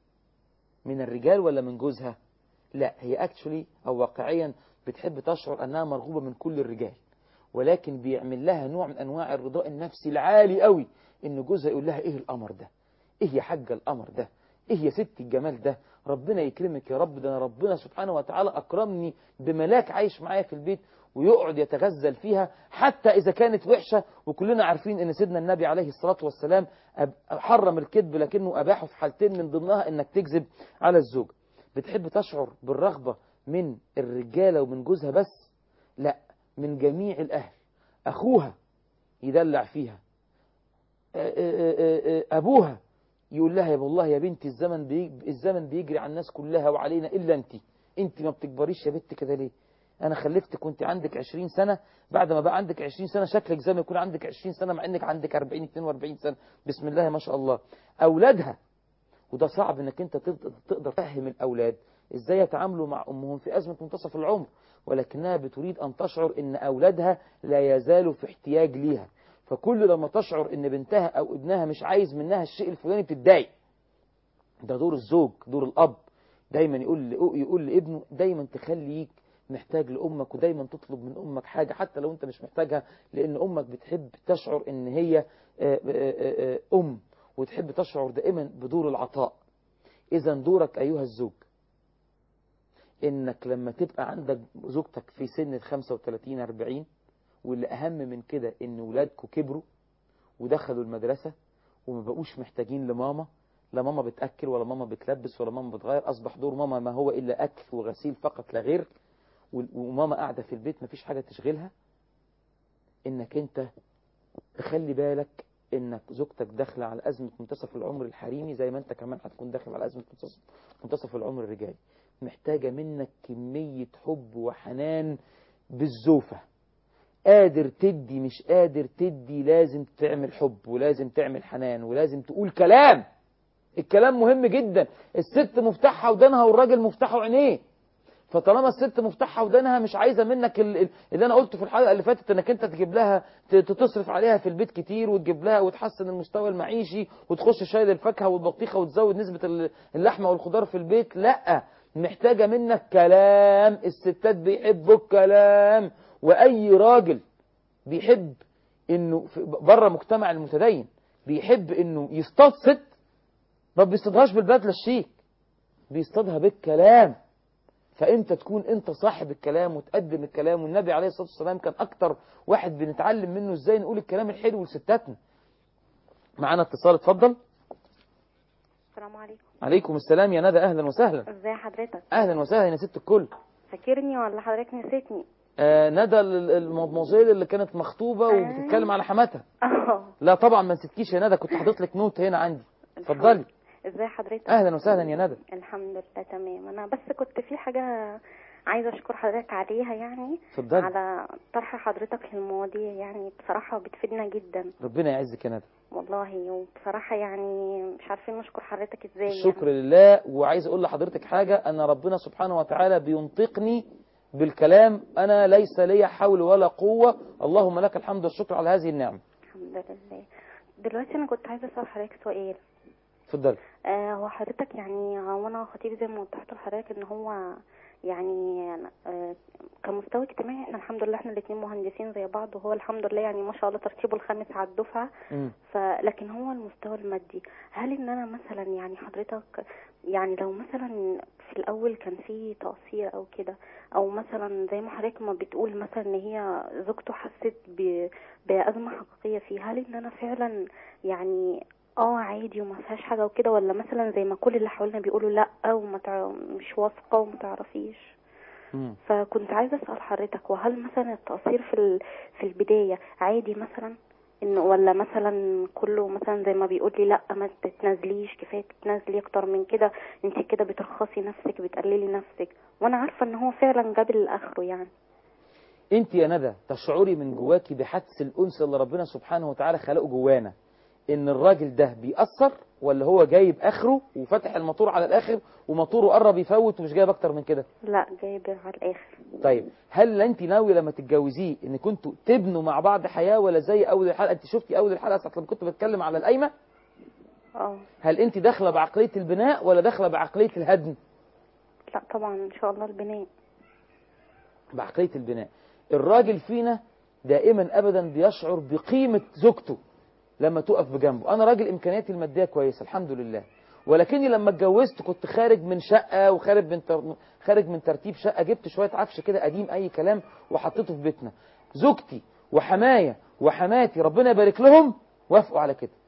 من الرجال ولا من جوزها لا هي اكشولي او واقعيا بتحب تشعر انها مرغوبه من كل الرجال ولكن بيعمل لها نوع من انواع الرضاء النفسي العالي قوي ان جوزها يقول لها ايه القمر ده ايه يا حاجه القمر ده ايه يا ست الجمال ده ربنا يكرمك يا رب ده أنا ربنا سبحانه وتعالى اكرمني بملاك عايش معايا في البيت ويقعد يتغزل فيها حتى اذا كانت وحشه وكلنا عارفين ان سيدنا النبي عليه الصلاه والسلام أب- حرم الكذب لكنه اباحه في حالتين من ضمنها انك تكذب على الزوج بتحب تشعر بالرغبه من الرجاله ومن جوزها بس لا من جميع الاهل اخوها يدلع فيها آه، آه، آه، آه، ابوها يقول لها يا والله يا بنتي الزمن بي... الزمن بيجري على الناس كلها وعلينا الا انت انت ما بتكبريش يا بنت كده ليه انا خلفتك وانت عندك 20 سنه بعد ما بقى عندك 20 سنه شكلك زي ما يكون عندك 20 سنه مع انك عندك 40 42 سنه بسم الله ما شاء الله اولادها وده صعب انك انت تقدر تقدر تفهم الاولاد ازاي يتعاملوا مع امهم في ازمه منتصف العمر ولكنها بتريد ان تشعر ان اولادها لا يزالوا في احتياج ليها فكل لما تشعر ان بنتها او ابنها مش عايز منها الشيء الفلاني بتتضايق ده دور الزوج دور الاب دايما يقول يقول لابنه دايما تخليك محتاج لامك ودايما تطلب من امك حاجه حتى لو انت مش محتاجها لان امك بتحب تشعر ان هي ام وتحب تشعر دائما بدور العطاء اذا دورك ايها الزوج انك لما تبقى عندك زوجتك في سن ال 35 40 واللي اهم من كده ان ولادكم كبروا ودخلوا المدرسه وما بقوش محتاجين لماما لا ماما بتاكل ولا ماما بتلبس ولا ماما بتغير اصبح دور ماما ما هو الا اكل وغسيل فقط لا غير وماما قاعده في البيت مفيش حاجه تشغلها انك انت تخلي بالك انك زوجتك داخله على ازمه منتصف العمر الحريمي زي ما انت كمان هتكون داخل على ازمه منتصف, منتصف العمر الرجالي محتاجه منك كميه حب وحنان بالزوفه قادر تدي مش قادر تدي لازم تعمل حب ولازم تعمل حنان ولازم تقول كلام الكلام مهم جدا الست مفتاحها ودانها والراجل مفتاحه عينيه فطالما الست مفتاحها ودانها مش عايزه منك اللي انا قلته في الحلقه اللي فاتت انك انت تجيب لها تصرف عليها في البيت كتير وتجيب لها وتحسن المستوى المعيشي وتخش شايل الفاكهه والبطيخه وتزود نسبه اللحمه والخضار في البيت لا محتاجه منك كلام الستات بيحبوا الكلام واي راجل بيحب انه بره مجتمع المتدين بيحب انه يصطاد ست ما بيصطادهاش بالبدله الشيك بيصطادها بالكلام فانت تكون انت صاحب الكلام وتقدم الكلام والنبي عليه الصلاه والسلام كان اكتر واحد بنتعلم منه ازاي نقول الكلام الحلو لستاتنا معانا اتصال اتفضل السلام عليكم عليكم السلام يا ندى اهلا وسهلا ازي حضرتك اهلا وسهلا يا ست الكل فاكرني ولا حضرتك نسيتني آه ندى الموزيل اللي كانت مخطوبه وبتتكلم على حماتها اه لا طبعا ما نسيتكيش يا ندى كنت حاطط لك نوت هنا عندي اتفضلي ازي حضرتك اهلا وسهلا يا ندى الحمد لله تمام انا بس كنت في حاجه عايزه اشكر حضرتك عليها يعني اتفضلي على طرح حضرتك للمواضيع يعني بصراحه بتفيدنا جدا ربنا يعزك يا ندى والله وبصراحه يعني مش عارفين نشكر حضرتك ازاي الشكر يعني. لله وعايز اقول لحضرتك حاجه ان ربنا سبحانه وتعالى بينطقني بالكلام انا ليس لي حول ولا قوه اللهم لك الحمد والشكر على هذه النعمه الحمد لله دلوقتي انا كنت عايزه اسال حضرتك سؤال اتفضلي آه هو حضرتك يعني هو انا خطيبي زي ما وضحت لحضرتك ان هو يعني آه كمستوى اجتماعي احنا الحمد لله احنا الاثنين مهندسين زي بعض وهو الحمد لله يعني ما شاء الله ترتيبه الخامس على الدفعه مم. فلكن هو المستوى المادي هل ان انا مثلا يعني حضرتك يعني لو مثلا في الاول كان في تقصير او كده او مثلا زي ما حضرتك ما بتقول مثلا ان هي زوجته حست ب- بازمه حقيقيه فيه هل ان انا فعلا يعني اه عادي وما فيهاش حاجه وكده ولا مثلا زي ما كل اللي حوالينا بيقولوا لا وما تع... مش واثقه وما تعرفيش مم. فكنت عايزه اسال حضرتك وهل مثلا التقصير في ال... في البدايه عادي مثلا انه ولا مثلا كله مثلا زي ما بيقول لي لا ما تتنازليش كفايه تتنازلي اكتر من كده انت كده بترخصي نفسك بتقللي نفسك وانا عارفه ان هو فعلا جاب لاخره يعني انت يا ندى تشعري من جواكي بحدس الانس اللي ربنا سبحانه وتعالى خلقه جوانا ان الراجل ده بيأثر ولا هو جايب اخره وفتح الموتور على الاخر وموتوره قرب يفوت ومش جايب اكتر من كده لا جايب على الاخر طيب هل انت ناويه لما تتجوزيه ان كنتوا تبنوا مع بعض حياه ولا زي اول الحلقه انت شفتي اول الحلقه ساعه لما كنت بتكلم على القايمه اه هل انت داخله بعقليه البناء ولا داخله بعقليه الهدم لا طبعا ان شاء الله البناء بعقليه البناء الراجل فينا دائما ابدا بيشعر بقيمه زوجته لما تقف بجنبه انا راجل امكانياتي الماديه كويسه الحمد لله ولكني لما اتجوزت كنت خارج من شقه وخارج من تر... خارج من ترتيب شقه جبت شويه عفش كده قديم اي كلام وحطيته في بيتنا زوجتي وحمايه وحماتي ربنا يبارك لهم وافقوا على كده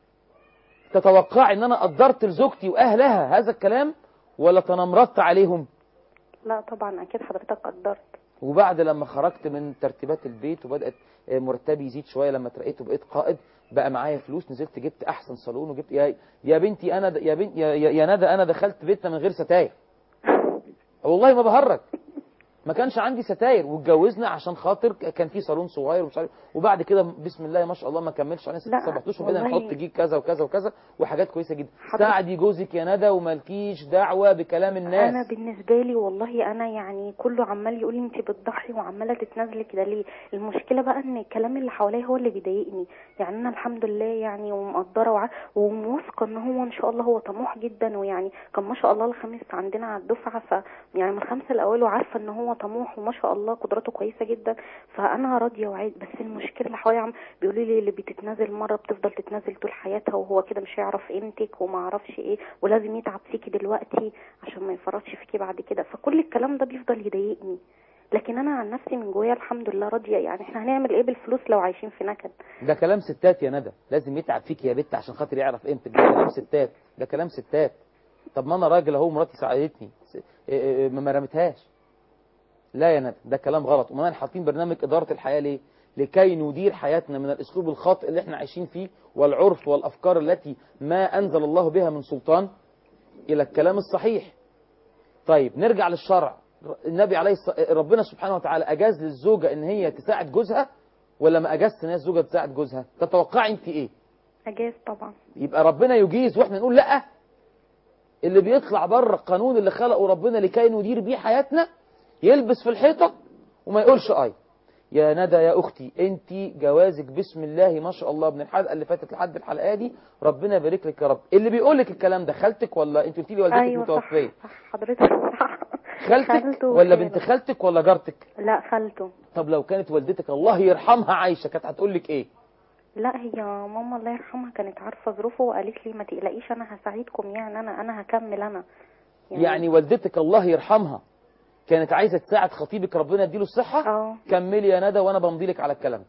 تتوقع ان انا قدرت لزوجتي واهلها هذا الكلام ولا تنمرضت عليهم لا طبعا اكيد حضرتك قدرت وبعد لما خرجت من ترتيبات البيت وبدات مرتبي يزيد شويه لما اترقيت وبقيت قائد بقى معايا فلوس نزلت جبت احسن صالون وجبت يا يا بنتي انا د- يا بنت يا, يا يا ندى انا دخلت بيتنا من غير ستاير والله ما بهرج ما كانش عندي ستاير واتجوزنا عشان خاطر ك- كان في صالون صغير ومش عارف وبعد كده بسم الله ما شاء الله ما كملش علينا ست لا، سبع اشهر بدنا والله. نحط جيك كذا وكذا وكذا وحاجات كويسه جدا حضرتك- ساعدي جوزك يا ندى ومالكيش دعوه بكلام الناس انا بالنسبه لي والله انا يعني كله عمال يقول لي انت بتضحي وعماله تتنازلي كده ليه المشكله بقى ان الكلام اللي حواليا هو اللي بيضايقني يعني انا الحمد لله يعني ومقدره وع- وواثقه ان هو ان شاء الله هو طموح جدا ويعني كان ما شاء الله الخامس عندنا على الدفعه ف يعني من الخمسه الاوائل وعارفه ان هو طموح وما شاء الله قدراته كويسه جدا فانا راضيه وعايز بس المشكله اللي حواليا عم بيقولوا لي اللي بتتنازل مره بتفضل تتنازل طول حياتها وهو كده مش هيعرف قيمتك وما اعرفش ايه ولازم يتعب فيكي دلوقتي عشان ما يفرطش فيكي بعد كده فكل الكلام ده بيفضل يضايقني لكن انا عن نفسي من جوايا الحمد لله راضيه يعني احنا هنعمل ايه بالفلوس لو عايشين في نكد ده كلام ستات يا ندى لازم يتعب فيك يا بت عشان خاطر يعرف قيمتك ده كلام ستات ده كلام ستات طب ما انا راجل اهو مراتي ساعدتني س- إيه- إيه- ما ما رمتهاش لا يا ندى ده كلام غلط وما حاطين برنامج اداره الحياه ليه لكي ندير حياتنا من الاسلوب الخاطئ اللي احنا عايشين فيه والعرف والافكار التي ما انزل الله بها من سلطان الى الكلام الصحيح طيب نرجع للشرع النبي عليه الص... ربنا سبحانه وتعالى اجاز للزوجه ان هي تساعد جوزها ولا ما اجازت ان هي الزوجه تساعد جوزها تتوقعي انت ايه اجاز طبعا يبقى ربنا يجيز واحنا نقول لا اللي بيطلع بره القانون اللي خلقه ربنا لكي ندير بيه حياتنا يلبس في الحيطه وما يقولش اي يا ندى يا اختي انت جوازك بسم الله ما شاء الله من الحلقه اللي فاتت لحد الحلقه دي ربنا يبارك لك يا رب اللي بيقول لك الكلام ده خالتك ولا انت قلتي لي والدتك ايوه صح متوفيه صح حضرتك صح خالتك خالته ولا وخاله. بنت خالتك ولا جارتك لا خالته طب لو كانت والدتك الله يرحمها عايشه كانت هتقول لك ايه لا هي ماما الله يرحمها كانت عارفه ظروفه وقالت لي ما تقلقيش انا هساعدكم يعني انا انا هكمل انا يعني والدتك الله يرحمها كانت عايزه تساعد خطيبك ربنا يديله الصحه اه كملي يا ندى وانا بمضي لك على الكلام ده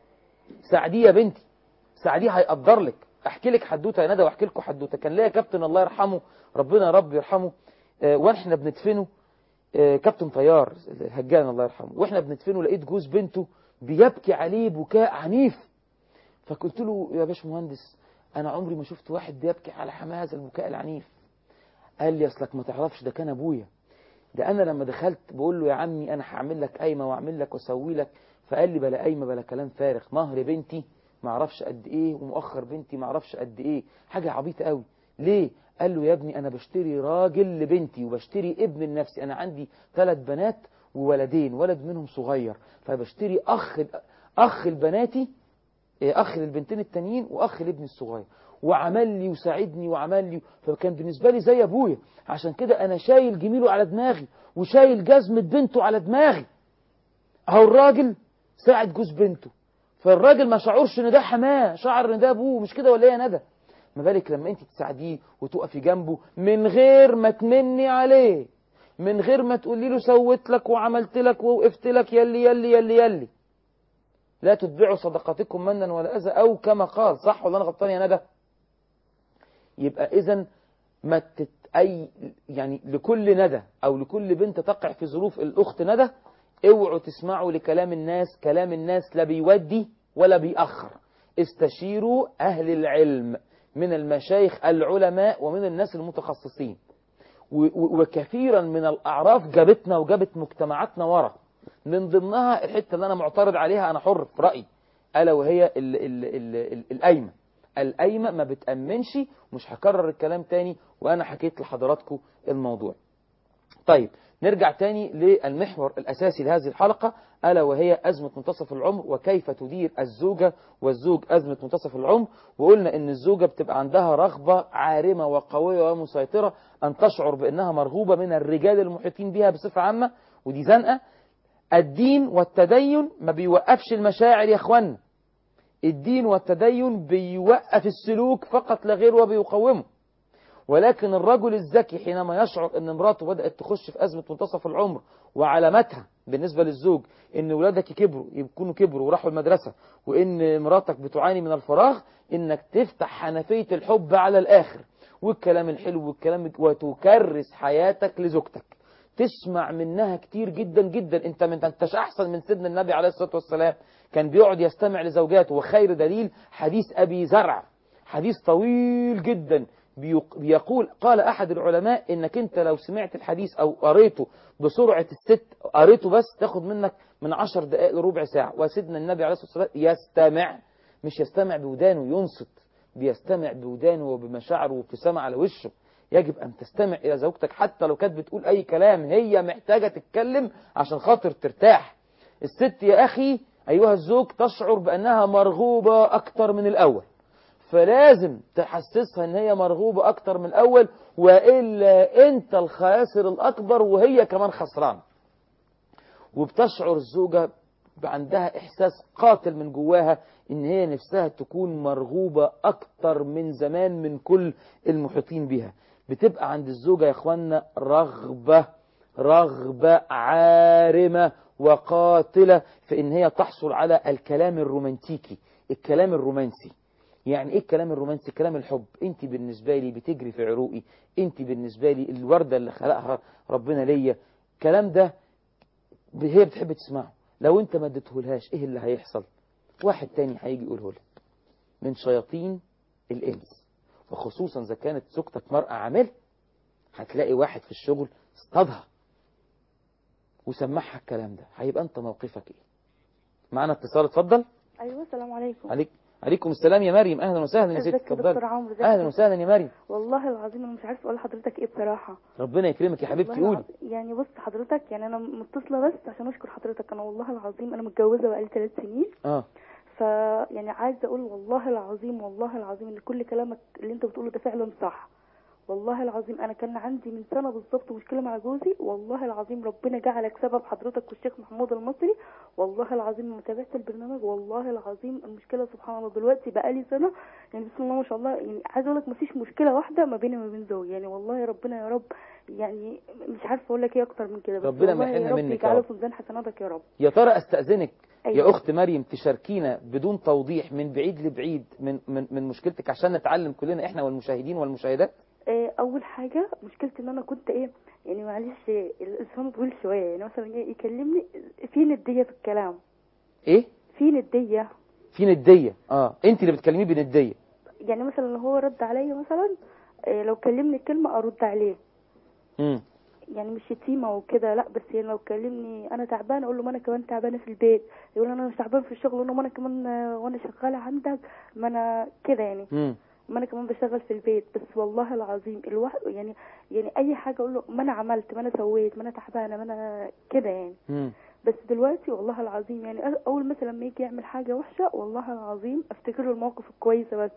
ساعديه يا بنتي ساعديه هيقدر لك احكي لك حدوته يا ندى واحكي لكم حدوته كان ليا كابتن الله يرحمه ربنا يا رب يرحمه آه، واحنا بندفنه آه، كابتن طيار الهجان الله يرحمه واحنا بندفنه لقيت جوز بنته بيبكي عليه بكاء عنيف فقلت له يا باش مهندس انا عمري ما شفت واحد بيبكي على حماه هذا البكاء العنيف قال لي اصلك ما تعرفش ده كان ابويا ده انا لما دخلت بقول له يا عمي انا هعمل لك قايمه واعمل لك واسوي لك فقال لي بلا قايمه بلا كلام فارغ مهر بنتي ما اعرفش قد ايه ومؤخر بنتي ما اعرفش قد ايه حاجه عبيطه قوي ليه قال له يا ابني انا بشتري راجل لبنتي وبشتري ابن لنفسي انا عندي ثلاث بنات وولدين ولد منهم صغير فبشتري اخ اخ لبناتي إيه، اخ للبنتين التانيين واخ لابني الصغير وعمل لي وساعدني وعمل لي فكان بالنسبه لي زي ابويا عشان كده انا شايل جميله على دماغي وشايل جزمه بنته على دماغي اهو الراجل ساعد جوز بنته فالراجل ما شعرش ان ده حماه شعر ان ده ابوه مش كده ولا ايه يا ندى ما بالك لما انت تساعديه وتقفي جنبه من غير ما تمني عليه من غير ما تقولي له سويت لك وعملت لك ووقفت لك يلي يلي يلي يلي لا تتبعوا صدقاتكم منا ولا اذى او كما قال صح ولا انا غلطان يا ندى يبقى اذا ما تت اي يعني لكل ندى او لكل بنت تقع في ظروف الاخت ندى اوعوا تسمعوا لكلام الناس كلام الناس لا بيودي ولا بيأخر استشيروا اهل العلم من المشايخ العلماء ومن الناس المتخصصين و- و- وكثيرا من الاعراف جابتنا وجابت مجتمعاتنا ورا من ضمنها الحته اللي انا معترض عليها انا حر في رايي الا وهي ال ال ال ال القايمه القايمه ما بتامنش مش هكرر الكلام تاني وانا حكيت لحضراتكم الموضوع طيب نرجع تاني للمحور الأساسي لهذه الحلقة ألا وهي أزمة منتصف العمر وكيف تدير الزوجة والزوج أزمة منتصف العمر وقلنا أن الزوجة بتبقى عندها رغبة عارمة وقوية ومسيطرة أن تشعر بأنها مرغوبة من الرجال المحيطين بها بصفة عامة ودي زنقة الدين والتدين ما بيوقفش المشاعر يا اخوانا الدين والتدين بيوقف السلوك فقط لا غير وبيقومه ولكن الرجل الذكي حينما يشعر ان امراته بدأت تخش في أزمة منتصف العمر وعلاماتها بالنسبة للزوج ان ولادك كبروا يكونوا كبروا وراحوا المدرسة وان مراتك بتعاني من الفراغ انك تفتح حنفية الحب على الآخر والكلام الحلو والكلام وتكرس حياتك لزوجتك تسمع منها كتير جدا جدا انت من انتش احسن من سيدنا النبي عليه الصلاة والسلام كان بيقعد يستمع لزوجاته وخير دليل حديث ابي زرع حديث طويل جدا بيق- بيقول قال أحد العلماء إنك أنت لو سمعت الحديث أو قريته بسرعة الست قريته بس تاخد منك من عشر دقائق لربع ساعة وسيدنا النبي عليه الصلاة والسلام يستمع مش يستمع بودانه ينصت بيستمع بودانه وبمشاعره وفي سمع على وشه يجب أن تستمع إلى زوجتك حتى لو كانت بتقول أي كلام هي محتاجة تتكلم عشان خاطر ترتاح الست يا أخي أيها الزوج تشعر بأنها مرغوبة أكتر من الأول فلازم تحسسها ان هي مرغوبة اكتر من الاول وإلا انت الخاسر الاكبر وهي كمان خسران وبتشعر الزوجة عندها احساس قاتل من جواها ان هي نفسها تكون مرغوبة اكتر من زمان من كل المحيطين بها بتبقى عند الزوجة يا اخوانا رغبة رغبة عارمة وقاتلة في ان هي تحصل على الكلام الرومانتيكي الكلام الرومانسي يعني ايه الكلام الرومانسي كلام الحب انت بالنسبة لي بتجري في عروقي انت بالنسبة لي الوردة اللي خلقها ربنا ليا الكلام ده هي بتحب تسمعه لو انت ما اديتهولهاش ايه اللي هيحصل واحد تاني هيجي يقوله لها من شياطين الانس وخصوصا اذا كانت زوجتك مرأة عامل هتلاقي واحد في الشغل اصطادها وسمعها الكلام ده هيبقى انت موقفك ايه معانا اتصال اتفضل ايوه السلام عليكم عليك عليكم السلام يا مريم اهلا وسهلا يا ستي ازيك يا اتفضلي دكتور عمرو ازيك اهلا يا وسهلا يا مريم والله العظيم انا مش عارفه اقول لحضرتك ايه بصراحه ربنا يكرمك يا حبيبتي والله قولي العظيم- يعني بص حضرتك يعني انا متصله بس عشان اشكر حضرتك انا والله العظيم انا متجوزه بقالي ثلاث سنين اه ف يعني عايزه اقول والله العظيم والله العظيم ان كل كلامك اللي انت بتقوله ده فعلا صح والله العظيم انا كان عندي من سنه بالظبط مشكله مع جوزي والله العظيم ربنا جعلك سبب حضرتك والشيخ محمود المصري والله العظيم لما تابعت البرنامج والله العظيم المشكله سبحان الله دلوقتي بقالي سنه يعني بسم الله ما شاء الله يعني عايزه اقول لك مفيش مشكله واحده ما بيني وما بين زوجي يعني والله ربنا يا رب يعني مش عارفه اقول لك ايه اكتر من كده بس ربنا ما والله يا يحرمنا رب منك يا يجعله رب. في ميزان حسناتك يا رب يا ترى استأذنك يا أيوة. أخت مريم تشاركينا بدون توضيح من بعيد لبعيد من, من, من مشكلتك عشان نتعلم كلنا إحنا والمشاهدين والمشاهدات آه، اول حاجه مشكلتي ان انا كنت ايه يعني معلش الاسلام طويل شويه يعني مثلا إيه يكلمني في نديه في الكلام إيه في نديه في ندية آه أنت اللي بتكلميه بندية يعني مثلا لو هو رد عليا مثلا آه، لو كلمني كلمه ارد عليه امم يعني مش شتيمه وكده لا بس يعني لو كلمني انا تعبانه اقول له ما انا كمان تعبانه في البيت يقول انا مش تعبان في الشغل اقول له ما انا كمان آه، وانا شغاله عندك ما انا كده يعني امم ما انا كمان بشتغل في البيت بس والله العظيم الواحد يعني يعني اي حاجه اقول له ما انا عملت ما انا سويت ما انا تعبانه ما انا كده يعني امم بس دلوقتي والله العظيم يعني أ- اول مثلا لما يجي يعمل حاجه وحشه والله العظيم افتكر له المواقف الكويسه بس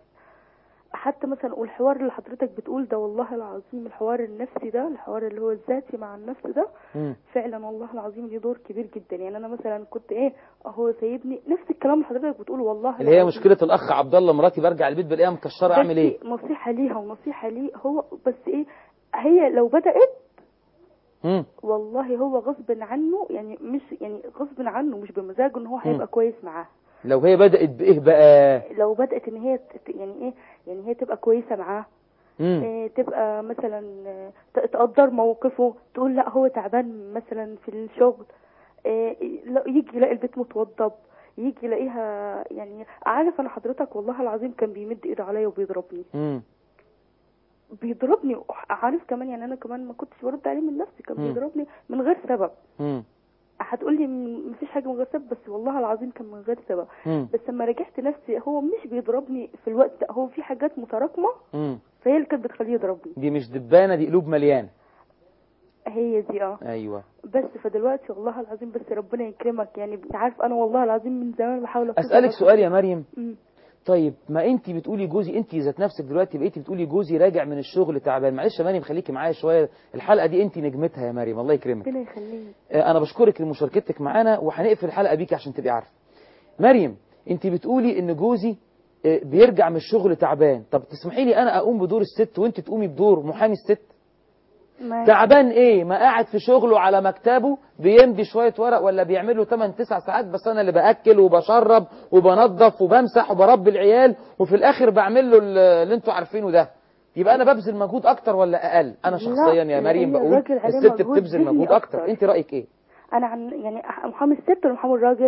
حتى مثلا والحوار اللي حضرتك بتقول ده والله العظيم الحوار النفسي ده الحوار اللي هو الذاتي مع النفس ده امم فعلا والله العظيم ليه دور كبير جدا يعني انا مثلا كنت ايه هو سايبني نفس الكلام اللي حضرتك بتقوله والله اللي هي العظيم. مشكلة الأخ عبد الله مراتي برجع البيت بلاقيها مكشرة أعمل إيه بس نصيحة ليها ونصيحة ليه هو بس ايه هي لو بدأت امم والله هو غصب عنه يعني مش يعني غصب عنه مش بمزاجه ان هو هيبقى كويس معاها لو هي بدأت بإيه بقى لو بدأت ان هي ت- يعني ايه يعني هي تبقى كويسة معاه امم إيه تبقى مثلا آه، ت- تقدر موقفه تقول لا هو تعبان مثلا في الشغل إيه لا يجي يلاقي البيت متوضب يجي يلاقيها يعني عارف انا حضرتك والله العظيم كان بيمد ايده عليا وبيضربني امم بيضربني عارف كمان يعني انا كمان ما كنتش برد عليه من نفسي كان مم. بيضربني من غير سبب امم هتقول لي مفيش حاجه من غير سبب بس والله العظيم كان من غير سبب امم بس لما رجعت نفسي هو مش بيضربني في الوقت ده هو في حاجات متراكمه امم فهي اللي كانت بتخليه يضربني دي مش دبانة دي قلوب مليانة هي دي اه أيوه بس فدلوقتي والله العظيم بس ربنا يكرمك يعني انت عارف انا والله العظيم من زمان بحاول أفتكر أسألك بس- سؤال يا مريم مم. طيب ما انت بتقولي جوزي انت ذات نفسك دلوقتي بقيتي بتقولي جوزي راجع من الشغل تعبان معلش يا مريم خليكي معايا شويه الحلقه دي انت نجمتها يا مريم الله يكرمك ربنا يخليك آه، انا بشكرك لمشاركتك معانا وهنقفل الحلقه بيكي عشان تبقي عارفه مريم انت بتقولي ان جوزي آه، بيرجع من الشغل تعبان طب تسمحي لي انا اقوم بدور الست وانت تقومي بدور محامي الست ما تعبان ايه ما قاعد في شغله على مكتبه بيمضي شويه ورق ولا بيعمل له 8 9 ساعات بس انا اللي باكل وبشرب وبنظف وبمسح وبربي العيال وفي الاخر بعمل له ال- اللي انتوا عارفينه ده يبقى انا ببذل مجهود اكتر ولا اقل انا لا، شخصيا يا لأن مريم بقول الراجل عليه الست مجهود بتبذل ذهني مجهود اكتر أكتر. انت رايك ايه انا عن يعني أح- محامي الست ولا محامي الراجل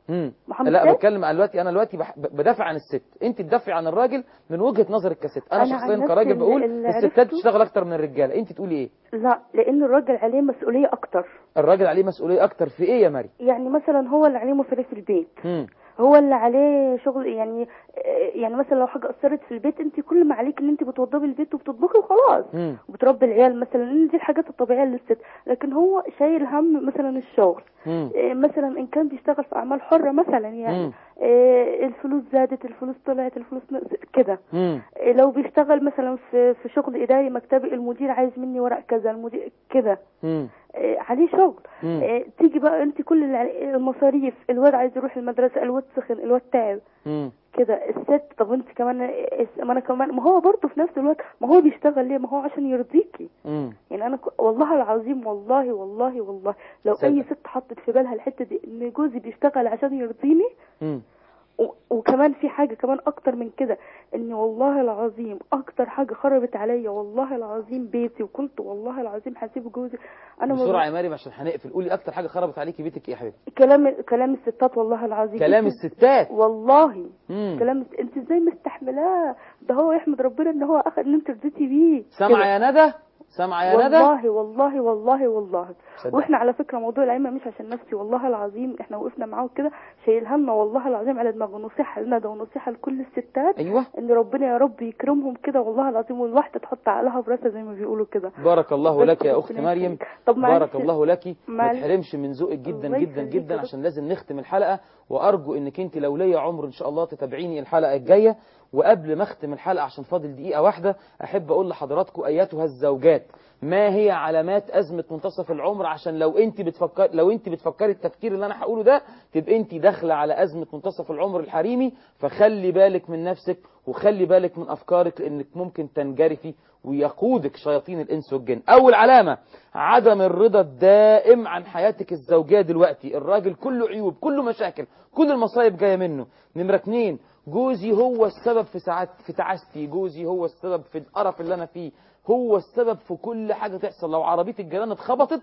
مم. محمد لا سيد؟ بتكلم عن دلوقتي انا دلوقتي بح- ب- بدافع عن الست انت تدافعي عن الراجل من وجهه نظر الكست انا, أنا عن شخصيا نفسي كراجل اللي- بقول اللي الستات عرفته- بتشتغل اكتر من الرجاله انت تقولي ايه لا لان الراجل عليه مسؤوليه اكتر الراجل عليه مسؤوليه اكتر في ايه يا مريم يعني مثلا هو اللي عليه مصاريف البيت مم. هو اللي عليه شغل يعني يعني مثلا لو حاجه اثرت في البيت انت كل ما عليك ان انت بتوضبي البيت وبتطبخي وخلاص مم. وبتربي العيال مثلا ان دي الحاجات الطبيعيه للست لكن هو شايل هم مثلا الشغل مم. إيه مثلا ان كان بيشتغل في اعمال حره مثلا يعني مم. إيه الفلوس زادت الفلوس طلعت الفلوس نقصت كده مم. إيه لو بيشتغل مثلا في في شغل اداري مكتبي المدير عايز مني ورق كذا المدير كده مم. إيه عليه شغل مم. إيه تيجي بقى انت كل اللي عليه- المصاريف الواد عايز يروح المدرسه الواد سخن الواد تعب مم. كده الست طب انت كمان إيه- ما انا كمان ما هو برضه في نفس الوقت ما هو بيشتغل ليه ما هو عشان يرضيكي مم. يعني انا ك... والله العظيم والله والله والله لو صدق. اي ست حطت في بالها الحته دي ان جوزي بيشتغل عشان يرضيني مم. و... وكمان في حاجه كمان اكتر من كده ان والله العظيم اكتر حاجه خربت عليا والله العظيم بيتي وقلت والله العظيم هسيب جوزي انا ما بسرعه يا مريم عشان هنقفل قولي اكتر حاجه خربت عليكي بيتك ايه يا حبيبتي كلام كلام الستات والله العظيم كلام انت- الستات والله مم. كلام الس- انت ازاي مستحملاه ده هو يحمد ربنا ان هو اخذ ان انت رضيتي بيه سامعه كده. يا ندى سامعه يا ندى والله والله والله والله صدق. واحنا على فكره موضوع العلم مش عشان نفسي والله العظيم احنا وقفنا معاه كده شايلها لنا والله العظيم على دماغه نصيحه لنا ده ونصيحه لكل الستات ايوه ان ربنا يا رب يكرمهم كده والله العظيم والواحده تحط عقلها في راسها زي ما بيقولوا كده بارك الله بس لك يا ربنا اخت مريم يخليك. طب معلش- بارك الله لك ما معلش. تحرمش من ذوقك جدا الله جدا يخليك جدا يا عشان لازم نختم الحلقه وارجو انك انت لو ليا عمر ان شاء الله تتابعيني الحلقه الجايه وقبل ما اختم الحلقه عشان فاضل دقيقه واحده احب اقول لحضراتكم ايتها الزوجات ما هي علامات ازمه منتصف العمر عشان لو انت بتفكر لو انت بتفكري التفكير اللي انا هقوله ده تبقى انت داخله على ازمه منتصف العمر الحريمي فخلي بالك من نفسك وخلي بالك من افكارك لانك ممكن تنجرفي ويقودك شياطين الانس والجن اول علامه عدم الرضا الدائم عن حياتك الزوجيه دلوقتي الراجل كله عيوب كله مشاكل كل المصايب جايه منه نمره اتنين جوزي هو السبب في ساعات في تعاستي جوزي هو السبب في القرف اللي انا فيه هو السبب في كل حاجه تحصل لو عربيه الجيران اتخبطت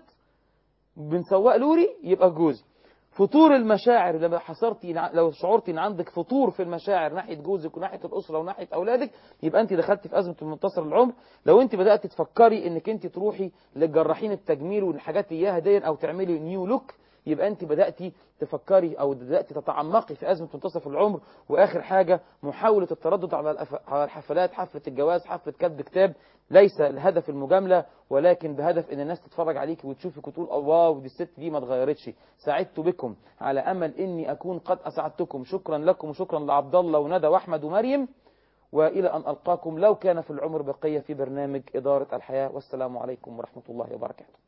بنسواق لوري يبقى جوزي فطور المشاعر لما حصرتي لو شعرتي ان عندك فطور في المشاعر ناحيه جوزك وناحيه الاسره وناحيه اولادك يبقى انت دخلتي في ازمه منتصر العمر لو انت بدات تفكري انك انت تروحي للجراحين التجميل والحاجات اياها دي او تعملي نيو لوك يبقى انت بداتي تفكري او بداتي تتعمقي في ازمه منتصف العمر واخر حاجه محاوله التردد على الأف- على الحفلات حفله الجواز حفله كتب كتاب ليس الهدف المجامله ولكن بهدف ان الناس تتفرج عليك وتشوفك وتقول الله واو دي الست دي ما اتغيرتش سعدت بكم على امل اني اكون قد اسعدتكم شكرا لكم وشكرا لعبد الله وندى واحمد ومريم والى ان القاكم لو كان في العمر بقيه في برنامج اداره الحياه والسلام عليكم ورحمه الله وبركاته